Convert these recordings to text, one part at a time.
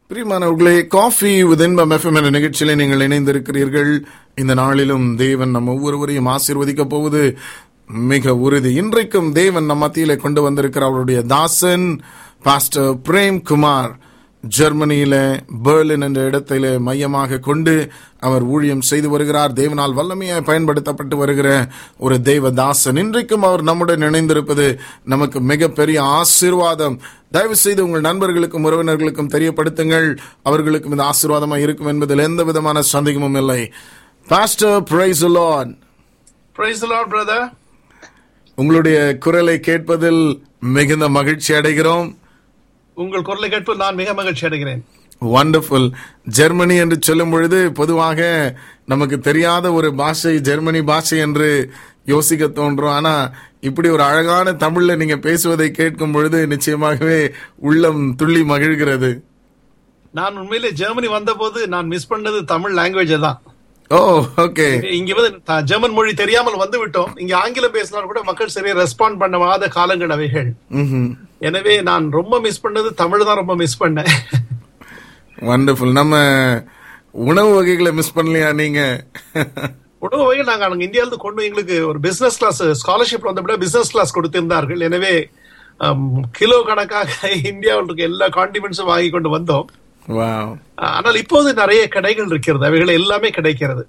பிரியமானவர்களே coffee with இன்பம் FM என்ற நிகழ்ச்சியில நீங்கள் இணைந்திருக்கிறீர்கள் இந்த நாளிலும் தேவன் நம்ம ஒவ்வொருவரையும் ஆசீர்வதிக்க போவது மிக உறுதி இன்றைக்கும் தேவன் நம் மத்தியிலே கொண்டு வந்திருக்கிற அவருடைய தாசன் பாஸ்டர் பிரேம் குமார் ஜெர்மனியில பெர்லின் என்ற இடத்திலே மையமாக கொண்டு அவர் ஊழியம் செய்து வருகிறார் தேவனால் வல்லமையாய் பயன்படுத்தப்பட்டு வருகிற ஒரு தெய்வ தாசன் இன்றைக்கும் அவர் நம்முடன் இணைந்திருப்பது நமக்கு மிகப்பெரிய ஆசீர்வாதம் தயவு செய்து உங்கள் நண்பர்களுக்கும் உறவினர்களுக்கும் தெரியப்படுத்துங்கள் அவர்களுக்கும் இது ஆசீர்வாதமாக இருக்கும் என்பதில் எந்த விதமான சந்தேகமும் இல்லை pastor praise lord Praise the Lord, brother. உங்களுடைய குரலை கேட்பதில் மிகுந்த மகிழ்ச்சி அடைகிறோம் உங்கள் குரலை கேட்பு நான் மிக மகிழ்ச்சி அடைகிறேன் வண்டர்ஃபுல் ஜெர்மனி என்று சொல்லும் பொழுது பொதுவாக நமக்கு தெரியாத ஒரு பாஷை ஜெர்மனி பாஷை என்று யோசிக்க தோன்றும் ஆனா இப்படி ஒரு அழகான தமிழ்ல நீங்க பேசுவதை கேட்கும் பொழுது நிச்சயமாகவே உள்ளம் துள்ளி மகிழ்கிறது நான் உண்மையிலே ஜெர்மனி வந்தபோது நான் மிஸ் பண்ணது தமிழ் லாங்குவேஜ் தான் ஓ ஓகே இங்க வந்து த- ஜெர்மன் மொழி தெரியாமல் வந்து விட்டோம் இங்க ஆங்கிலம் பேசினாலும் கூட மக்கள் சரியா ரெஸ்பாண்ட் பண்ணாத காலங்கள் அவைகள் எனவே நான் ரொம்ப மிஸ் பண்ணது தமிழ் தான் ரொம்ப மிஸ் பண்ணேன் வண்டர்ஃபுல் நம்ம உணவு வகைகளை மிஸ் பண்ணலையா நீங்க உணவு வகையில் நாங்க அங்க இந்தியாவில இருந்து கொண்டு எங்களுக்கு ஒரு பிசினஸ் கிளாஸ் ஸ்காலர்ஷிப் வந்த விட பிசினஸ் கிளாஸ் கொடுத்திருந்தார்கள் எனவே அம், கிலோ கணக்காக இந்தியாவில் இருக்க எல்லா காண்டிமெண்ட்ஸும் வாங்கி கொண்டு வந்தோம் வாவ் ஆனால் இப்போது நிறைய கடைகள் இருக்கிறது அவைகள் எல்லாமே கிடைக்கிறது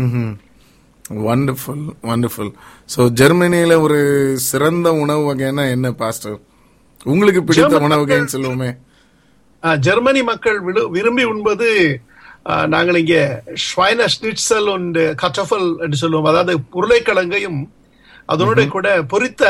வண்டர்ஃபுல் வண்டர்ஃபுல் ஸோ ஜெர்மனியில ஒரு சிறந்த உணவு வகைன்னா என்ன பாஸ்டர் உங்களுக்கு பிடித்த ஜெர்மன் உணவு வகைன்னு சொல்லுவோமே ஆஹ், ஜெர்மனி மக்கள் விடு- விரும்பி உண்பது ஆஹ், நாங்கள் இங்கே ஸ்வைன ஸ்னிட்சல் und கட்டஃபல் என்று சொல்லுவோம் அதாவது உருளைக்கிழங்கையும் அதனோட கூட பொரித்த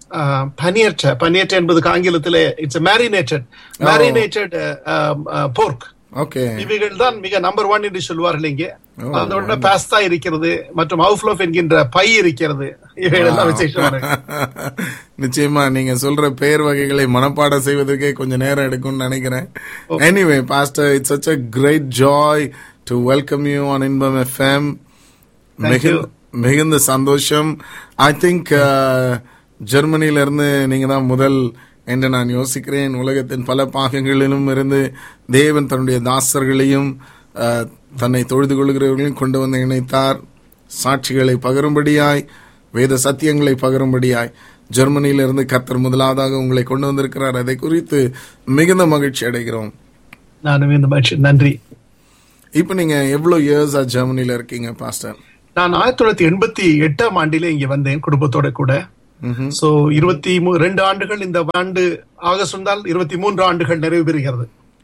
பனியற்ற பனியற்ற என்பதுக்கு ஆங்கிலத்திலே it's marinated marinated pork okay இவைகள் தான் மிக நம்பர் ஒன் என்று சொல்வார்கள் இங்கே Oh, அதோட பாஸ்தா இருக்கிறது மற்றும் அவுஃப்லோஃப் என்கின்ற பை இருக்கிறது இவைகள் எல்லாம் விசேஷமான நிச்சயமா நீங்க சொல்ற பெயர் வகைகளை மனப்பாடம் செய்வதற்கே கொஞ்சம் நேரம் எடுக்கும்னு நினைக்கிறேன் anyway pastor it's such a great joy to welcome you on Inbam FM Thank you. மிகுந்த சந்தோஷம் ஐ திங்க் ஜெர்மனியில இருந்து நீங்க தான் முதல் என்று நான் யோசிக்கிறேன் உலகத்தின் பல பாகங்களிலும் இருந்து தேவன் தன்னுடைய தாசர்களையும் uh, தன்னை தொழுது கொள்கிறவர்களையும் கொண்டு வந்து இணைத்தார் சாட்சிகளை பகரும்படியாய் வேத சத்தியங்களை பகரும்படியாய் ஜெர்மனியிலிருந்து கர்த்தர் முதலாவதாக உங்களை கொண்டு வந்திருக்கிறார் அதை குறித்து மிகுந்த மகிழ்ச்சி அடைகிறோம் நானும் இந்த மகிழ்ச்சி நன்றி இப்போ நீங்க எவ்வளவு இயர்ஸா ஜெர்மனில இருக்கீங்க பாஸ்டர் நான் ஆயிரத்தி தொள்ளாயிரத்தி எண்பத்தி எட்டாம் ஆண்டிலே இங்க வந்தேன் குடும்பத்தோட கூட சோ இருபத்தி மூ ரெண்டு ஆண்டுகள் இந்த ஆண்டு ஆகஸ்ட் வந்தால் இருபத்தி மூன்று ஆண்டுகள் நிறைவு பெறுகிறது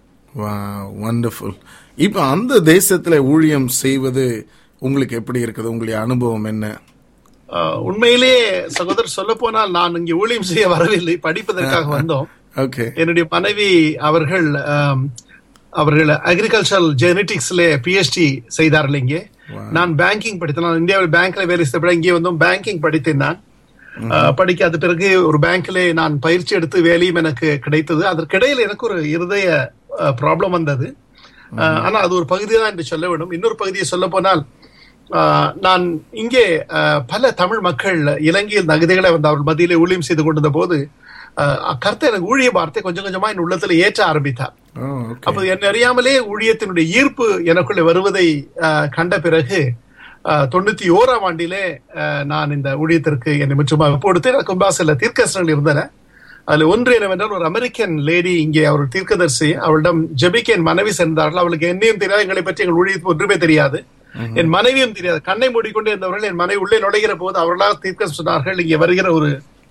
வண்டர்ஃபுல் இப்போ அந்த தேசத்துல ஊழியம் செய்வது உங்களுக்கு எப்படி இருக்குது உங்களுடைய அனுபவம் என்ன ஆஹ், உண்மையிலேயே சகோதரர் சொல்ல போனால் நான் இங்கே ஊழியம் செய்ய வரவில்லை படிப்பதற்காக வந்தோம் ஓகே என்னுடைய மனைவி அவர்கள் ஆம், அவர்கள் அக்ரிகல்ச்சரல் ஜெனடிக்ஸ்ல பிஎச்டி செய்தார்கள் இங்கே நான் பேங்கிங் படித்தேன் நான் இந்தியாவில் பேங்க்ல வேலை செய்த இங்கே வந்தும் பேங்கிங் படித்தேன் நான் ஆஹ், படிக்க அது பிறகு ஒரு பேங்க்ல நான் பயிற்சி எடுத்து வேலையும் எனக்கு கிடைத்தது அதற்கிடையில் எனக்கு ஒரு இருதய ப்ராப்ளம் வந்தது ஆஹ், ஆனா அது ஒரு பகுதி தான் என்று சொல்ல வேண்டும் இன்னொரு பகுதியை சொல்ல போனால் ஆஹ், நான் இங்கே ஆஹ், பல தமிழ் மக்கள் இலங்கையில் நகதிகளை வந்து அவர்கள் மத்தியிலே ஊழியம் செய்து கொண்டிருந்த போது ஆஹ், கர்த்தர் எனக்கு ஊழிய வார்த்தை கொஞ்சம் கொஞ்சமா என் உள்ளத்துல ஏற்ற ஆரம்பித்தார் ஓகே அப்போ என்னை அறியாமலே ஊழியத்தினுடைய ஈர்ப்பு எனக்குள்ள வருவதை ஆஹ், கண்ட பிறகு ஆஹ், தொண்ணூத்தி ஓராம் ஆண்டிலே ஆஹ், நான் இந்த ஊழியத்திற்கு என்னை முற்றுமாக கொடுத்து எனக்கு முன்பா சில தீர்க்கசனங்கள் இருந்தன அதுல ஒன்று என்னவென்றால் ஒரு அமெரிக்கன் லேடி இங்கே அவர் தீர்க்கதரிசி அவளிடம் ஜெபிக்க என் மனைவி சேர்ந்தார்கள் அவளுக்கு என்னையும் தெரியாது எங்களை பற்றி எங்கள் ஊழியத்துக்கு ஒன்றுமே தெரியாது என் மனைவியும் தெரியாது கண்ணை மூடிக்கொண்டே இருந்தவர்கள் என் மனைவி உள்ளே நுழைகிற போது அவர்களாக தீர்க்க சொன்னார்கள் இங்கே வருகிற ஒரு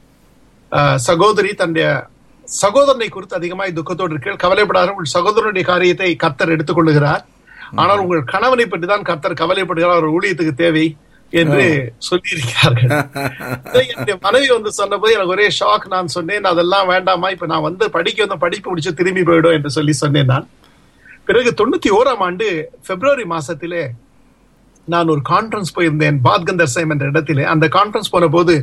ஆஹ், சகோதரி தன்னுடைய சகோதரனை குறித்து அதிகமாய் துக்கத்தோடு இருக்கீர்கள் கவலைப்படாத உங்கள் சகோதரனுடைய காரியத்தை கர்த்தர் எடுத்துக்கொள்ளுகிறார் ஆனால் உங்கள் கணவனை பற்றி தான் கர்த்தர் கவலைப்படுகிறார் அவர் ஊழியத்துக்கு தேவை என்று சொல்லியிருக்கிறார்கள் இதை என்னுடைய மனைவி வந்து சொன்னபோது எனக்கு ஒரே ஷாக் நான் சொன்னேன் அதெல்லாம் வேண்டாமா இப்ப நான் வந்து படிக்க வந்து படிப்பு முடிச்சு திரும்பி போயிடும் என்று சொல்லி சொன்னேன் நான் பிறகு தொண்ணூத்தி ஓராம் ஆண்டு பிப்ரவரி மாசத்திலே நான் ஒரு கான்ஃபரன்ஸ் போயிருந்தேன் பாத்கந்தர் சைம் என்ற இடத்திலே அந்த கான்ஃபரன்ஸ் போன போது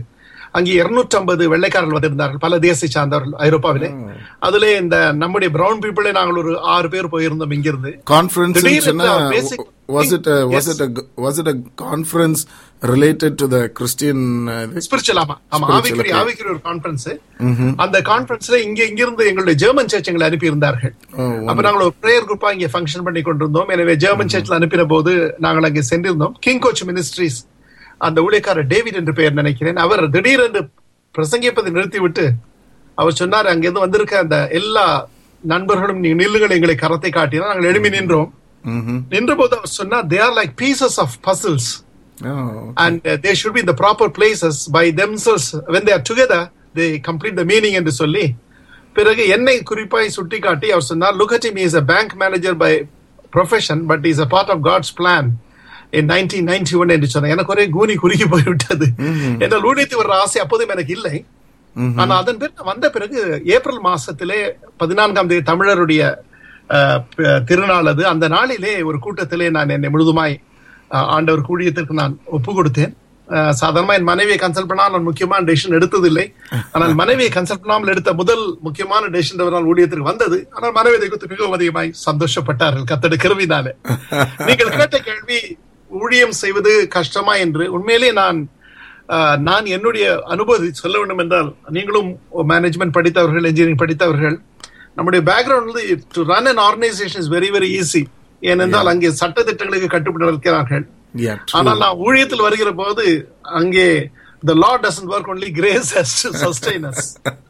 அங்கே 250 ஐம்பது வெள்ளைக்காரர்கள் வந்திருந்தார்கள் பல தேசத்தை சார்ந்தவர்கள் ஐரோப்பாவிலே அதிலே இந்த நம்முடைய பிரவுன் பீப்புளே நாங்கள் ஒரு ஆறு பேர் போயிருந்தோம் இங்கிருந்து கான்ஃபரன்ஸ் திடீர்னு basic- was it a, was it a was it a conference related to the Christian uh, this? Spiritual ஆமா ஆமா Spiritual, ஆவிக்குரிய okay. ஆவிக்குரிய ஒரு கான்ஃபரன்ஸ் அந்த கான்ஃபரன்ஸ்ல இங்க இங்கிருந்து எங்களுடைய ஜெர்மன் சர்ச் எங்களை அனுப்பி இருந்தார்கள் Oh, அப்ப நாங்கள் ஒரு பிரேயர் குரூப்பா இங்க ஃபங்க்ஷன் பண்ணி கொண்டிருந்தோம் எனவே ஜெர்மன் சர்ச்ல அனுப்பின போது நாங்கள் அங்கே சென்றிருந்தோம் கிங் கோச் மினிஸ்ட்ரிஸ் அந்த ஊழியக்காரர் டேவிட் என்று பெயர் நினைக்கிறேன் அவர் திடீரென்று பிரசங்கிப்பதை நிறுத்திவிட்டு அவர் சொன்னார் அங்கிருந்து வந்திருக்க அந்த எல்லா நண்பர்களும் நீங்க நில்லுங்கள் எங்களை கரத்தை காட்டினா நாங்கள் எழுப்பி நின்றோம் Mhm. நின்ற போது அவர் சொன்னார் they are like pieces of puzzles Oh, and uh, they should be in the proper places by themselves when they are together they complete the meaning என்று சொல்லி பிறகு என்னை குறிப்பாய் சுட்டிக்காட்டி அவர் சொன்னார் look at him he is a bank manager by profession but he is a part of God's plan in 1991 என்று சொன்னார் எனக்கு ஒரே கூனி குறுகி போய்விட்டது என்றால் ஊழியத்து வர்ற ஆசை அப்போதும் எனக்கு இல்லை ஆனா அதன் பிறகு வந்த பிறகு ஏப்ரல் மாசத்திலே பதினான்காம் தேதி தமிழருடைய அஹ், ப- திருநாள் அது அந்த நாளிலே ஒரு கூட்டத்திலே நான் என்னை முழுதுமாய் அஹ், ஆண்டவர் ஊழியத்திற்கு நான் ஒப்பு கொடுத்தேன் அஹ், சாதாரணமா என் மனைவியை கன்சல்ட் பண்ணா நான் முக்கியமான டெசிஷன் எடுத்ததில்லை ஆனால் மனைவியை கன்சல்ட் பண்ணாமல் எடுத்த முதல் முக்கியமான டெசிஷன் நான் ஊழியத்திற்கு வந்தது ஆனால் மனைவி இதை குறித்து மிகவும் அதிகமாய் சந்தோஷப்பட்டார்கள் கத்தடு கிருவினாலே நீங்கள் கேட்ட கேள்வி ஊழியம் செய்வது கஷ்டமா என்று உண்மையிலே நான் ஆஹ், நான் என்னுடைய அனுபவத்தை சொல்ல வேண்டும் என்றால் நீங்களும் மேனேஜ்மெண்ட் படித்தவர்கள் இன்ஜினியரிங் படித்தவர்கள் நம்முடைய பேக்ரவுண்ட் வந்து to run an organisation is very very easy ஏனென்றால் அங்கே சட்ட திட்டங்களுக்கு கட்டுப்பட்டு நடக்கிறார்கள் yeah, true. ஆனால் நான் ஊழியத்தில் வருகிற போது அங்கே the law doesn't work only grace has to sustain us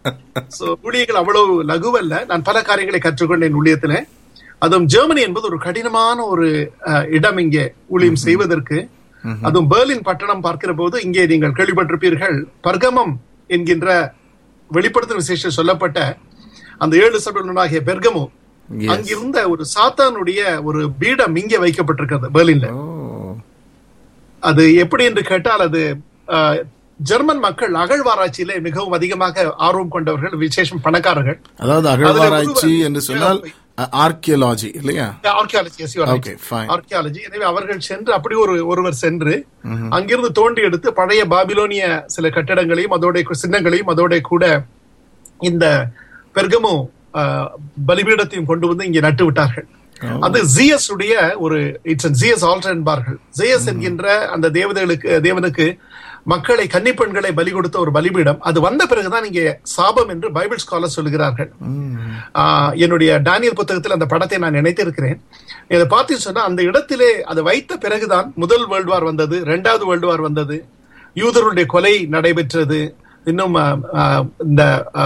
so ஊழியர்கள் அவ்வளவு லகுவல்ல நான் பல காரியங்களை கற்றுக்கொண்டேன் ஊழியத்துல அதுவும் ஜெர்மனி என்பது ஒரு கடினமான ஒரு அஹ், இடம் இங்கே ஊழியம் செய்வதற்கு அதுவும் பெர்லின் பட்டணம் பார்க்கிற போது இங்கே நீங்கள் கேள்விப்பட்டிருப்பீர்கள் பர்கமம் என்கின்ற வெளிப்படுத்தும் விசேஷம் சொல்லப்பட்ட அந்த ஏழு சபைகளுடாகிய பெர்கமோ Yes. அங்கிருந்த ஒரு சாத்தானுடைய ஒரு பீடம் இங்கே வைக்கப்பட்டிருக்கிறது பெர்லின்ல Oh, அது எப்படி என்று கேட்டால் அது அஹ், ஜெர்மன் மக்கள் அகழ்வாராய்ச்சியிலே மிகவும் அதிகமாக ஆர்வம் கொண்டவர்கள் விசேஷம் பணக்காரர்கள் அதாவது அகழ்வாராய்ச்சி ஒருவர் என்று சொன்னால் ஆர்கியலாஜி இல்லையா ஆர்கியாலஜி Okay, fine. ஆர்கியாலஜி எனவே அவர்கள் சென்று அப்படி ஒரு ஒருவர் சென்று அங்கிருந்து தோண்டி எடுத்து பழைய பாபிலோனிய சில கட்டடங்களையும் அதோட சின்னங்களையும் அதோட கூட இந்த பெர்கமோ அஹ், பலிபீடத்தையும் கொண்டு வந்து இங்கே நட்டு விட்டார்கள் அது ஜிஎஸ் உடைய ஒரு இட்ஸ் ஜிஎஸ் ஆல்டர் என்பார்கள் ஜிஎஸ் என்கின்ற அந்த தேவதைகளுக்கு தேவனுக்கு மக்களை கன்னிப்பெண்களை பலி கொடுத்த ஒரு பலிபீடம் அது வந்த பிறகுதான் இங்கே சாபம் என்று பைபிள் ஸ்காலர் சொல்கிறார்கள் ஆஹ், என்னுடைய டேனியல் புத்தகத்தில் அந்த படத்தை நான் நினைத்திருக்கிறேன் இதை பார்த்து சொன்னா அந்த இடத்திலே அது வைத்த பிறகுதான் முதல் வேர்ல்டு வார் வந்தது இரண்டாவது வேர்ல்டு வார் வந்தது யூதருடைய கொலை நடைபெற்றது இன்னும் ஆஹ், ஆஹ், இந்த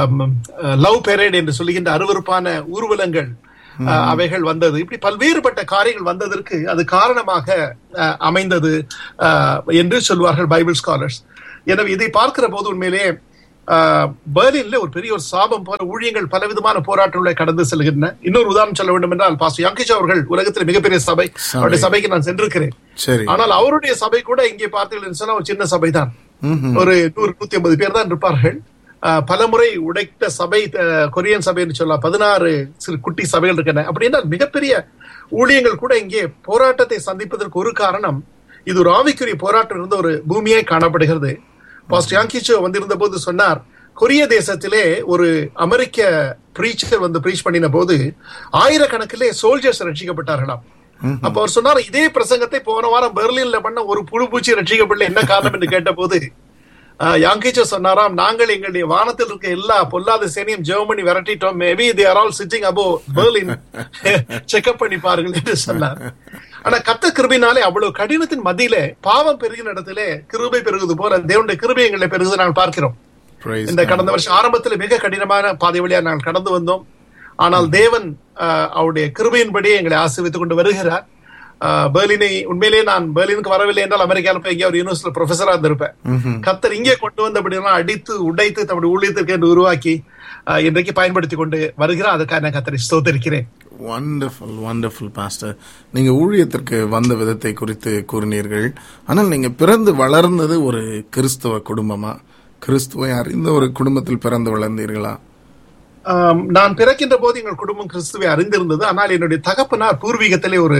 லவ் பெரேட் என்று சொல்லுகின்ற அருவருப்பான ஊர்வலங்கள் ஆஹ், அவைகள் வந்தது இப்படி பல்வேறுபட்ட காரியங்கள் வந்ததற்கு அது காரணமாக ஆஹ், அமைந்தது ஆஹ், என்று சொல்வார்கள் பைபிள் ஸ்காலர்ஸ் எனவே இதை பார்க்கிற போது உண்மையிலே ஆஹ், பெர்லின்ல ஒரு பெரிய ஒரு சாபம் போல ஊழியங்கள் பலவிதமான போராட்டங்களை கடந்து செல்கின்றன இன்னொரு உதாரணம் சொல்ல வேண்டும் என்றால் பாஸ்டர் யங்கிஷ் அவர்கள் உலகத்தில் மிகப்பெரிய சபை அவருடைய சபைக்கு நான் சென்றிருக்கிறேன் சரி ஆனால் அவருடைய சபை கூட இங்கே பார்த்தீர்கள் சொன்னா ஒரு சின்ன சபை தான் ஒரு நூறு நூத்தி ஐம்பது பேர் தான் இருப்பார்கள் ஆஹ், பலமுறை உடைத்த சபை அஹ், கொரியன் சபை என்று சொல்லலாம் பதினாறு சிறு குட்டி சபைகள் இருக்கின்றன அப்படின்னா மிகப்பெரிய ஊழியங்கள் கூட இங்கே போராட்டத்தை சந்திப்பதற்கு ஒரு காரணம் இது ஒரு ஆவிக்குரிய போராட்டம் இருந்த ஒரு பூமியாய் காணப்படுகிறது பாஸ்டர் யாங்கிச்சோ வந்திருந்த போது சொன்னார் கொரிய தேசத்திலே ஒரு அமெரிக்க பிரீச்சர் வந்து பிரீச் பண்ணின போது ஆயிரக்கணக்கிலே சோல்ஜர்ஸ் ரட்சிக்கப்பட்டார்களாம் அப்ப அவர் சொன்னார் இதே பிரசங்கத்தை போன வாரம் பெர்லின்ல பண்ண ஒரு புழு பூச்சி ரட்சிக்கப்படல என்ன காரணம் என்று கேட்டபோது யாங்கிச்சோ சொன்னாராம் நாங்கள் எங்களுடைய வானத்தில் இருக்க எல்லா பொல்லாத சேனையும் ஜெர்மனி விரட்டிட்டோம் maybe they are all sitting above Berlin checkup பண்ணி பாருங்கள் என்று சொன்னார் ஆனா கத்த கிருபினாலே அவ்வளவு கடினத்தின் மத்தியிலே பாவம் பெருகின இடத்திலே கிருபை பெருகுது போல தேவனுடைய கிருபை எங்களை பெருகுது நாங்கள் பார்க்கிறோம் Praise இந்த God. கடந்த வருஷம் ஆரம்பத்தில் மிக கடினமான பாதை வழியா நாங்கள் கடந்து வந்தோம் ஆனால் தேவன் ஆஹ், அவருடைய கிருபையின்படி எங்களை ஆசீர்வித்துக் கொண்டு வருகிறார் ஆஹ், பெர்லினை உண்மையிலேயே நான் பெர்லினுக்கு வரவில்லை என்றால் அமெரிக்காவில் போய் எங்கேயாவது யூனிவர்சிட்டியில ப்ரொஃபஸரா இருந்திருப்பேன் கத்தர் இங்கே கொண்டு வந்தபடினா அடித்து உடைத்து தம்முடைய ஊழியத்திற்கு என்று உருவாக்கி ஆஹ், இன்றைக்கு பயன்படுத்தி கொண்டு வருகிறார் அதுக்காக நான் கத்தரை ஸ்தோத்தரிக்கிறேன் வண்டர்ஃபுல் வண்டர்ஃபுல் பாஸ்டர் நீங்க ஊழியத்திற்கு வந்த விதத்தை குறித்து கூறினீர்கள் ஆனால் நீங்க பிறந்து வளர்ந்தது ஒரு கிறிஸ்துவ குடும்பமா கிறிஸ்துவை அறிந்த ஒரு குடும்பத்தில் பிறந்து வளர்ந்தீர்களா ஆம், நான் பிறக்கின்ற போது எங்கள் குடும்பம் கிறிஸ்துவை அறிந்திருந்தது ஆனால் என்னுடைய தகப்பனார் பூர்வீகத்திலே ஒரு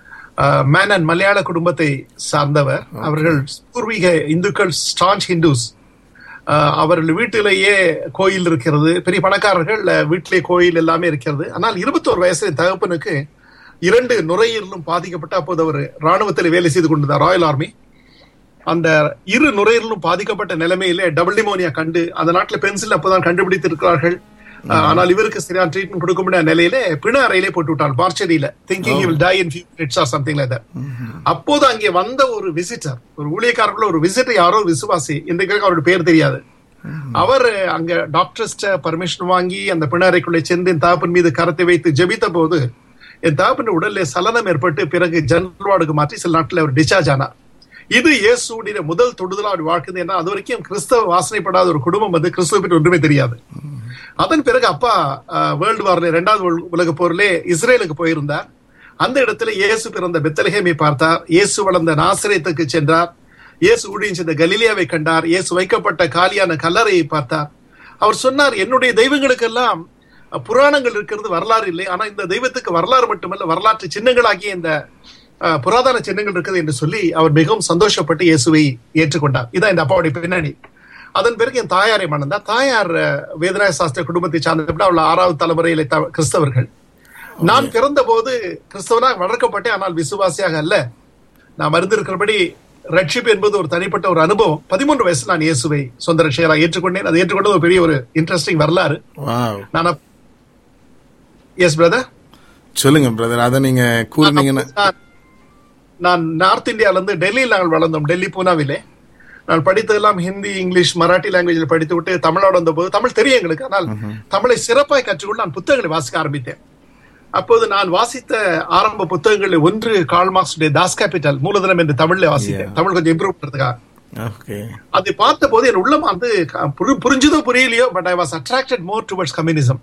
மேன் அண்ட் மலையாள குடும்பத்தை சார்ந்தவர் அவர்கள் பூர்வீக இந்துக்கள் ஸ்டான்ச் ஹிந்துஸ் ஆஹ் அவர்கள் வீட்டிலேயே கோயில் இருக்கிறது பெரிய பணக்காரர்கள் அஹ், வீட்டிலே கோயில் எல்லாமே இருக்கிறது ஆனால் இருபத்தோரு வயசு என் தகப்பனுக்கு இரண்டு நுரையீரலும் பாதிக்கப்பட்டு அப்போது அவர் ராணுவத்தில் வேலை செய்து கொண்டிருந்தார் ராயல் ஆர்மி அந்த இரு நுரையீரலும் பாதிக்கப்பட்ட நிலைமையிலே டபுள் நிமோனியா கண்டு அந்த நாட்டுல பென்சில் அப்போதான் கண்டுபிடித்திருக்கிறார்கள் ஆஹ், ஆனால் இவருக்கு சரியான ட்ரீட்மெண்ட் கொடுக்க முடியாத நிலையில பிண அறையிலே போட்டு விட்டார் பார்ச்சடியில thinking will die in few minutes or something like அப்போது அங்கே வந்த ஒரு விசிட்டர் ஒரு ஊழியக்காரர்கள் ஒரு விசிட்டர் யாரோ ஒரு விசுவாசி இன்றைக்கு அவருடைய பேர் தெரியாது அவர் அங்க டாக்டர்ஸ்ட பர்மிஷன் வாங்கி அந்த பிணறைக்குள்ளே சென்று என் தகப்பன் மீது கரத்தை வைத்து ஜெபித்த போது என் தகப்பன் உடல்ல சலனம் ஏற்பட்டு பிறகு ஜெனரல் வார்டுக்கு மாற்றி சில நாட்டில் அவர் டிஸ்சார்ஜ் ஆனார் இது இயேசுடைய முதல் தொடுதலா அவர் வாழ்க்குது ஏன்னா அது வரைக்கும் கிறிஸ்தவ வாசனைப்படாத ஒரு குடும்பம் வந்து கிறிஸ்துவ பற்றி ஒன்றுமே தெரியாது அதன் பிறகு அப்பா வேர்ல்டு வார்ல இரண்டாவது உல- உலகப் போரிலே இஸ்ரேலுக்கு போயிருந்தார் அந்த இடத்துல இயேசு பிறந்த பெத்தலகேமை பார்த்தார் இயேசு வளர்ந்த நாசிரியத்துக்கு சென்றார் இயேசு ஊழியம் செய்த கலிலியாவை கண்டார் இயேசு வைக்கப்பட்ட காலியான கல்லறையை பார்த்தார் அவர் சொன்னார் என்னுடைய தெய்வங்களுக்கெல்லாம் அஹ், புராணங்கள் இருக்கிறது வரலாறு இல்லை ஆனா இந்த தெய்வத்துக்கு வரலாறு மட்டுமல்ல வரலாற்று சின்னங்களாகிய இந்த அஹ், புராதன சின்னங்கள் இருக்குது என்று சொல்லி அவர் மிகவும் சந்தோஷப்பட்டு இயேசுவை ஏற்றுக்கொண்டார் இதான் இந்த அப்பாவுடைய பின்னணி அதன் பிறகு என் தாயாரை மணந்தார் தாயார் அஹ், வேதநாய சாஸ்திர குடும்பத்தை சார்ந்த அவள் ஆறாவது தலைமுறையில த- கிறிஸ்தவர்கள் நான் பிறந்த போது கிறிஸ்தவனாக வளர்க்கப்பட்டேன் ஆனால் விசுவாசியாக அல்ல நான் மருந்திருக்கிறபடி ரட்சிப்பு என்பது ஒரு தனிப்பட்ட ஒரு அனுபவம் பதிமூன்று வயசு நான் இயேசுவை சொந்த ரட்சிகராக ஏற்றுக்கொண்டேன் அதை ஏற்றுக்கொண்டது ஒரு பெரிய ஒரு இன்ட்ரெஸ்டிங் வரலாறு வாவ் நான் எஸ் பிரதர் சொல்லுங்க பிரதர் அதை நீங்க கூறினீங்கன்னா நான் நான் நார்த் இந்தியால இருந்து டெல்லியில் நாங்கள் வளர்ந்தோம் டெல்லி பூனாவிலே நான் படித்ததெல்லாம் ஹிந்தி இங்கிலீஷ் மராட்டி லாங்குவேஜில் படித்து விட்டு தமிழோட வந்தபோது தமிழ் தெரியும் எங்களுக்கு ஆனால் தமிழை சிறப்பாய் கற்றுக்கொண்டு நான் புத்தகங்களை வாசிக்க ஆரம்பித்தேன் அப்போது நான் வாசித்த ஆரம்ப புத்தகங்களில் ஒன்று கால் மார்க்ஸ் தாஸ் கேபிட்டல் மூலதனம் என்று தமிழ்ல வாசித்தேன் தமிழ் கொஞ்சம் இம்ப்ரூவ் பண்றதுக்காக ஓகே அதை பார்த்த போது என் உள்ளம் வந்து க- புரி- புரிஞ்சுதோ புரியலையோ but I was attracted more towards communism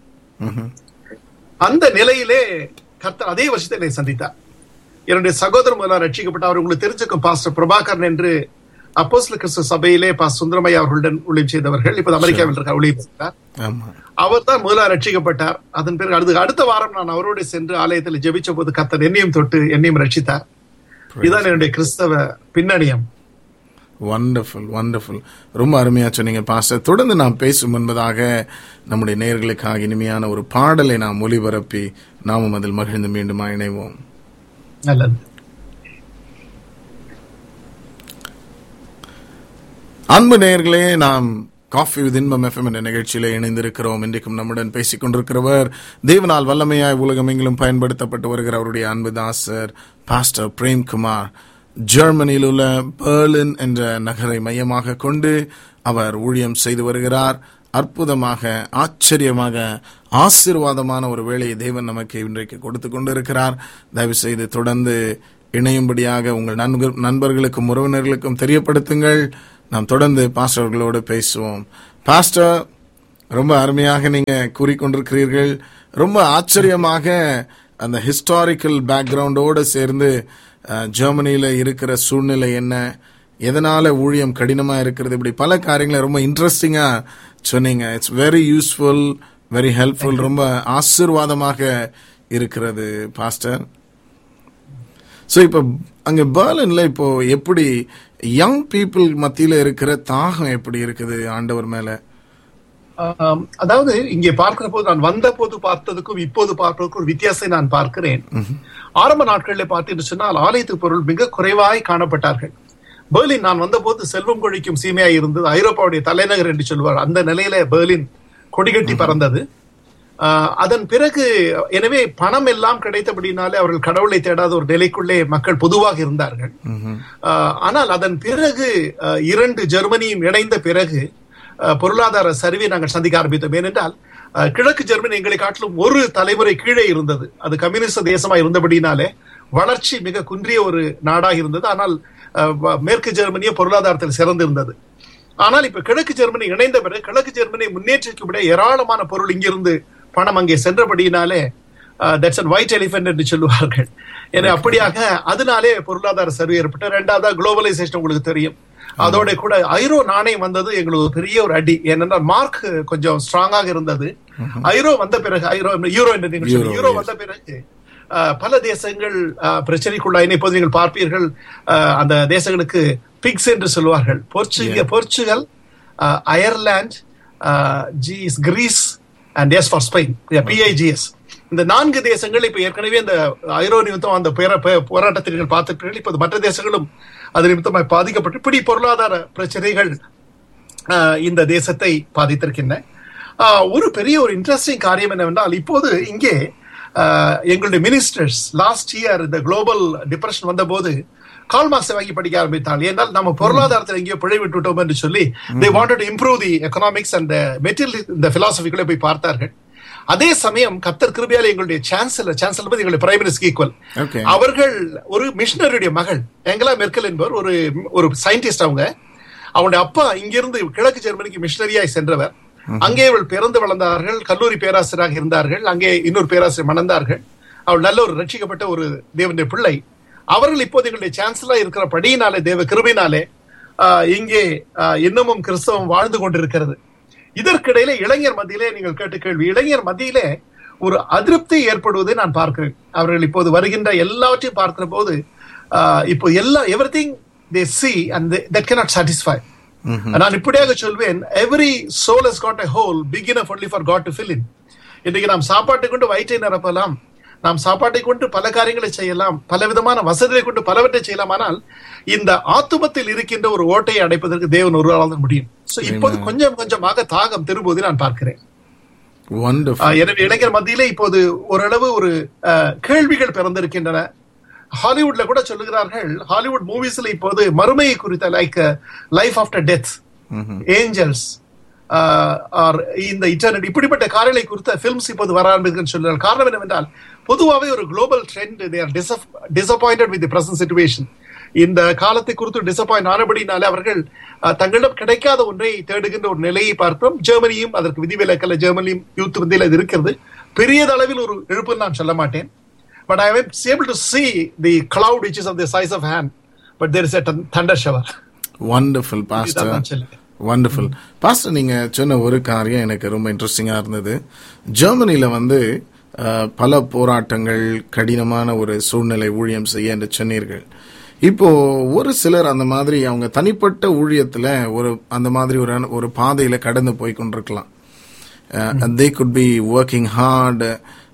அந்த நிலையிலே கர்த்தர் அதே வருஷத்தை என்னை சந்தித்தார் என்னுடைய சகோதரர் முதல்ல ரட்சிக்கப்பட்ட அவர் உங்களுக்கு தெரிஞ்சுக்கும் பாஸ்டர் பிரபாகரன் என்று அப்போஸ்ல கிறிஸ்து சபையிலே பா சுந்தரமையா அவர்களுடன் ஊழியம் செய்தவர்கள் இப்போது அமெரிக்காவில் இருக்கார் ஊழியம் செய்கிறார் ஆமா அவர் தான் முதல்ல ரட்சிக்கப்பட்டார் அதன் பிறகு அடுத்த அடுத்த வாரம் நான் அவரோடு சென்று ஆலயத்தில் ஜெபிச்ச போது கர்த்தர் என்னையும் தொட்டு என்னையும் ரட்சித்தார் இதுதான் என்னுடைய கிறிஸ்தவ பின்னணியம் வண்டர்ஃபுல் வண்டர்ஃபுல் ரொம்ப அருமையா சொன்னீங்க பாஸ்டர் தொடர்ந்து நாம் பேசும் முன்பதாக நம்முடைய நேயர்களுக்காக இனிமையான ஒரு பாடலை நாம் ஒளிபரப்பி நாமும் அதில் மகிழ்ந்து மீண்டுமா இணைவோம் நல்லது அன்பு நேயர்களே நாம் காஃபி வித் இன்பம் எஃப்எம் என்ற நிகழ்ச்சியில இணைந்திருக்கிறோம் இன்றைக்கும் நம்முடன் பேசிக் கொண்டிருக்கிறவர் தேவனால் வல்லமையாய் உலகமெங்கிலும் பயன்படுத்தப்பட்டு வருகிற அவருடைய அன்பு தாசர் பாஸ்டர் பிரேம்குமார் ஜெர்மனியில் உள்ள பெர்லின் என்ற நகரை மையமாக கொண்டு அவர் ஊழியம் செய்து வருகிறார் அற்புதமாக ஆச்சரியமாக ஆசீர்வாதமான ஒரு வேலையை தேவன் நமக்கு இன்றைக்கு கொடுத்து கொண்டிருக்கிறார் தயவு செய்து தொடர்ந்து இணையும்படியாக உங்கள் நண்பர் நண்பர்களுக்கும் உறவினர்களுக்கும் தெரியப்படுத்துங்கள் நாம் தொடர்ந்து பாஸ்டர்களோடு பேசுவோம் பாஸ்டர் ரொம்ப அருமையாக நீங்க கூறிக்கொண்டிருக்கிறீர்கள் ரொம்ப ஆச்சரியமாக அந்த ஹிஸ்டாரிக்கல் பேக்ரவுண்டோடு சேர்ந்து அஹ், ஜெர்மனியில இருக்கிற சூழ்நிலை என்ன எதனால ஊழியம் கடினமா இருக்கிறது இப்படி பல காரியங்களை ரொம்ப இன்ட்ரெஸ்டிங்கா சொன்னீங்க it's very useful very helpful ரொம்ப ஆசீர்வாதமாக இருக்கிறது பாஸ்டர் ஸோ இப்போ அங்கே பெர்லின்ல இப்போ எப்படி யங் பீப்புள் மத்தியில இருக்கிற தாகம் எப்படி இருக்குது ஆண்டவர் மேல ஆம், அதாவது இங்கே பார்க்கிற போது நான் வந்த போது பார்த்ததுக்கும் இப்போது பார்ப்பதற்கும் ஒரு வித்தியாசத்தை நான் பார்க்கிறேன் ஆரம்ப நாட்களில் பார்த்தீங்கன்னு சொன்னால் ஆலயத்து பொருள் மிக குறைவாய் காணப்பட்டார்கள் பெர்லின் நான் வந்தபோது செல்வம் கொழிக்கும் சீமையாய் இருந்தது ஐரோப்பாவுடைய தலைநகர் என்று சொல்வார் அந்த நிலையில பெர்லின் கொடிகட்டி பறந்தது ஆஹ், அதன் பிறகு எனவே பணம் எல்லாம் கிடைத்தபடினாலே அவர்கள் கடவுளை தேடாத ஒரு நிலைக்குள்ளே மக்கள் பொதுவாக இருந்தார்கள் ஆஹ், ஆனால் அதன் பிறகு ஆஹ், இரண்டு ஜெர்மனியும் இணைந்த பிறகு ஆஹ், பொருளாதார சரிவை நாங்கள் சந்திக்க ஆரம்பித்தோம் ஏனென்றால் ஆஹ், கிழக்கு ஜெர்மனி எங்களை காட்டிலும் ஒரு தலைமுறை கீழே இருந்தது அது கம்யூனிஸ்ட் தேசமா இருந்தபடினாலே வளர்ச்சி மிக குன்றிய ஒரு நாடாக இருந்தது ஆனால் ஆஹ், வ- மேற்கு ஜெர்மனியோ பொருளாதாரத்தில் சிறந்திருந்தது ஆனால் இப்ப கிழக்கு ஜெர்மனி இணைந்த பிறகு கிழக்கு ஜெர்மனி முன்னேற்றிக்கப்பட ஏராளமான பொருள் இங்கிருந்து பணம் அங்கே சென்றபடியினாலே தட்ஸ் அன் ஒயிட் எலிஃபென்ட் என்று சொல்லுவார்கள் எனவே அப்படியாக அதனாலே பொருளாதார சரிவு ஏற்பட்டு ரெண்டாவதா குளோபலைசேஷன் உங்களுக்கு தெரியும் அதோட கூட ஐரோ நாணயம் வந்தது எங்களுக்கு ஒரு பெரிய ஒரு அடி ஏனென்றால் மார்க் கொஞ்சம் ஸ்ட்ராங்காக இருந்தது ஐரோ வந்த பிறகு ஐரோ யூரோ என்று நீங்கள் Euro, சொல்லுங்க. யூரோ வந்த பிறகு அஹ், பல தேசங்கள் அஹ், பிரச்சனைக்குள்ளாயின இப்போது நீங்கள் பார்ப்பீர்கள் அஹ், அந்த தேசங்களுக்கு பிக்ஸ் என்று சொல்வார்கள் போர்ச்சுக Portugal Ireland G is Greece and S for Spain PIGS இந்த நான்கு தேசங்கள் இப்ப ஏற்கனவே இந்த ஐரோ நிமித்தம் அந்த பேர- பே- போராட்டத்தை நீங்கள் பார்த்துட்டீர்கள் இப்போது மற்ற தேசங்களும் அது நிமித்தமாக பாதிக்கப்பட்டு இப்படி பொருளாதார பிரச்சனைகள் ஆஹ், இந்த தேசத்தை பாதித்திருக்கின்றன ஆஹ், ஒரு பெரிய ஒரு இன்ட்ரெஸ்டிங் காரியம் என்னவென்றால் இப்போது இங்கே ஆஹ், எங்களுடைய மினிஸ்டர்ஸ் லாஸ்ட் இயர் இந்த குளோபல் டிப்ரெஷன் வந்தபோது கால் மார்க்ஸை வாங்கி படிக்க ஆரம்பித்தால் ஏன்னால் நம்ம பொருளாதாரத்தில் எங்கேயோ பிழை விட்டுவிட்டோம் என்று சொல்லி they wanted to improve the economics and material இந்த பிலாசபிகளை போய் பார்த்தார்கள் அதே சமயம் கத்தர் கிருபையால் எங்களுடைய சான்சலர் சான்சலர் பத்தி எங்களுடைய பிரைம் மினிஸ்டர் ஈக்குவல் Okay. அவர்கள் ஒரு மிஷனரியுடைய மகள் ஏங்கலா மெர்க்கல் என்பவர் ஒரு ஒரு சயின்டிஸ்ட் அவங்க அவங்களுடைய அப்பா இங்கிருந்து கிழக்கு ஜெர்மனிக்கு மிஷனரியாய் சென்றவர் அங்கே இவள் பிறந்து வளர்ந்தார்கள் கல்லூரி பேராசிரியராக இருந்தார்கள் அங்கே இன்னொரு பேராசிரியர் மணந்தார்கள் அவள் நல்ல ஒரு ரட்சிக்கப்பட்ட ஒரு தேவனுடைய பிள்ளை அவர்கள் இப்போது எங்களுடைய சான்சலா இருக்கிற படியினாலே தேவ கிருபையினாலே ஆஹ், இங்கே ஆஹ், இன்னமும் கிறிஸ்தவம் வாழ்ந்து கொண்டிருக்கிறது இதற்கிடையில இளைஞர் மத்தியிலே நீங்கள் கேட்ட கேள்வி இளைஞர் மத்தியிலே ஒரு அதிருப்தி ஏற்படுவதை நான் பார்க்கிறேன் அவர்கள் இப்போது வருகின்ற எல்லாவற்றையும் பார்க்கிற போது ஆஹ், இப்போ எல்லா everything they see and that cannot satisfy நான் இப்படியாக சொல்வேன் every soul has got a hole big enough only for God to fill in இன்றைக்கு நாம் சாப்பாட்டை கொண்டு வயிற்றை நிரப்பலாம் நாம் சாப்பாட்டை கொண்டு பல காரியங்களை செய்யலாம் பல விதமான வசதிகளை கொண்டு பலவற்றை செய்யலாம் ஆனால் இந்த ஆத்துமத்தில் இருக்கின்ற ஒரு ஓட்டையை அடைப்பதற்கு தேவன் ஒரு தான் முடியும் சோ இப்போது கொஞ்சம் கொஞ்சமாக தாகம் திரும்புவதை நான் பார்க்கிறேன் வண்டர்ஃபுல் ஆஹ் எனவே இளைஞர் மத்தியிலே இப்போது ஓரளவு ஒரு ஆஹ், கேள்விகள் பிறந்திருக்கின்றன ஹாலிவுட்ல கூட சொல்லுகிறார்கள் ஹாலிவுட் மூவிஸ்ல இப்போது மறுமையை குறித்த like life after death angels are இந்த இன்டர்நெட் இப்படிப்பட்ட காரியங்களை குறித்த ஃபிலிம்ஸ் இப்போது வர ஆரம்பிக்குன்னு சொல்லுறாங்க காரணம் என்னவென்றால் பொதுவாகவே ஒரு global trend they're disappointed with present situation இந்த காலத்தை குறித்து டிசப்பாயிண்ட் ஆனபடினாலே அவர்கள் அஹ், தங்களிடம் கிடைக்காத ஒன்றை தேடுகின்ற ஒரு நிலையை பார்க்கிறோம் ஜெர்மனியும் அதற்கு விதிவிலக்கல்ல ஜெர்மனியும் யூத் மத்தியில் அது இருக்கிறது பெரியதளவில் ஒரு எழுப்புன்னு நான் சொல்ல மாட்டேன் but I am able to see the cloud which is of the size of hand but there is a thun- thunder shower wonderful இதுதான் பாஸ்டர் நான் சொல்லுவேன் வண்டர்ஃபுல் பாஸ்டர் நீங்க சொன்ன ஒரு காரியம் எனக்கு ரொம்ப இன்ட்ரெஸ்டிங்கா இருந்தது ஜெர்மனில வந்து அஹ், பல போராட்டங்கள் கடினமான ஒரு சூழ்நிலை ஊழியம் செய்ய என்று சொன்னீர்கள் இப்போ ஒரு சிலர் அந்த மாதிரி அவங்க தனிப்பட்ட ஊழியத்துல ஒரு அந்த மாதிரி ஒரு ஒரு பாதையில கடந்து போய் கொண்டிருக்கலாம் they could be working hard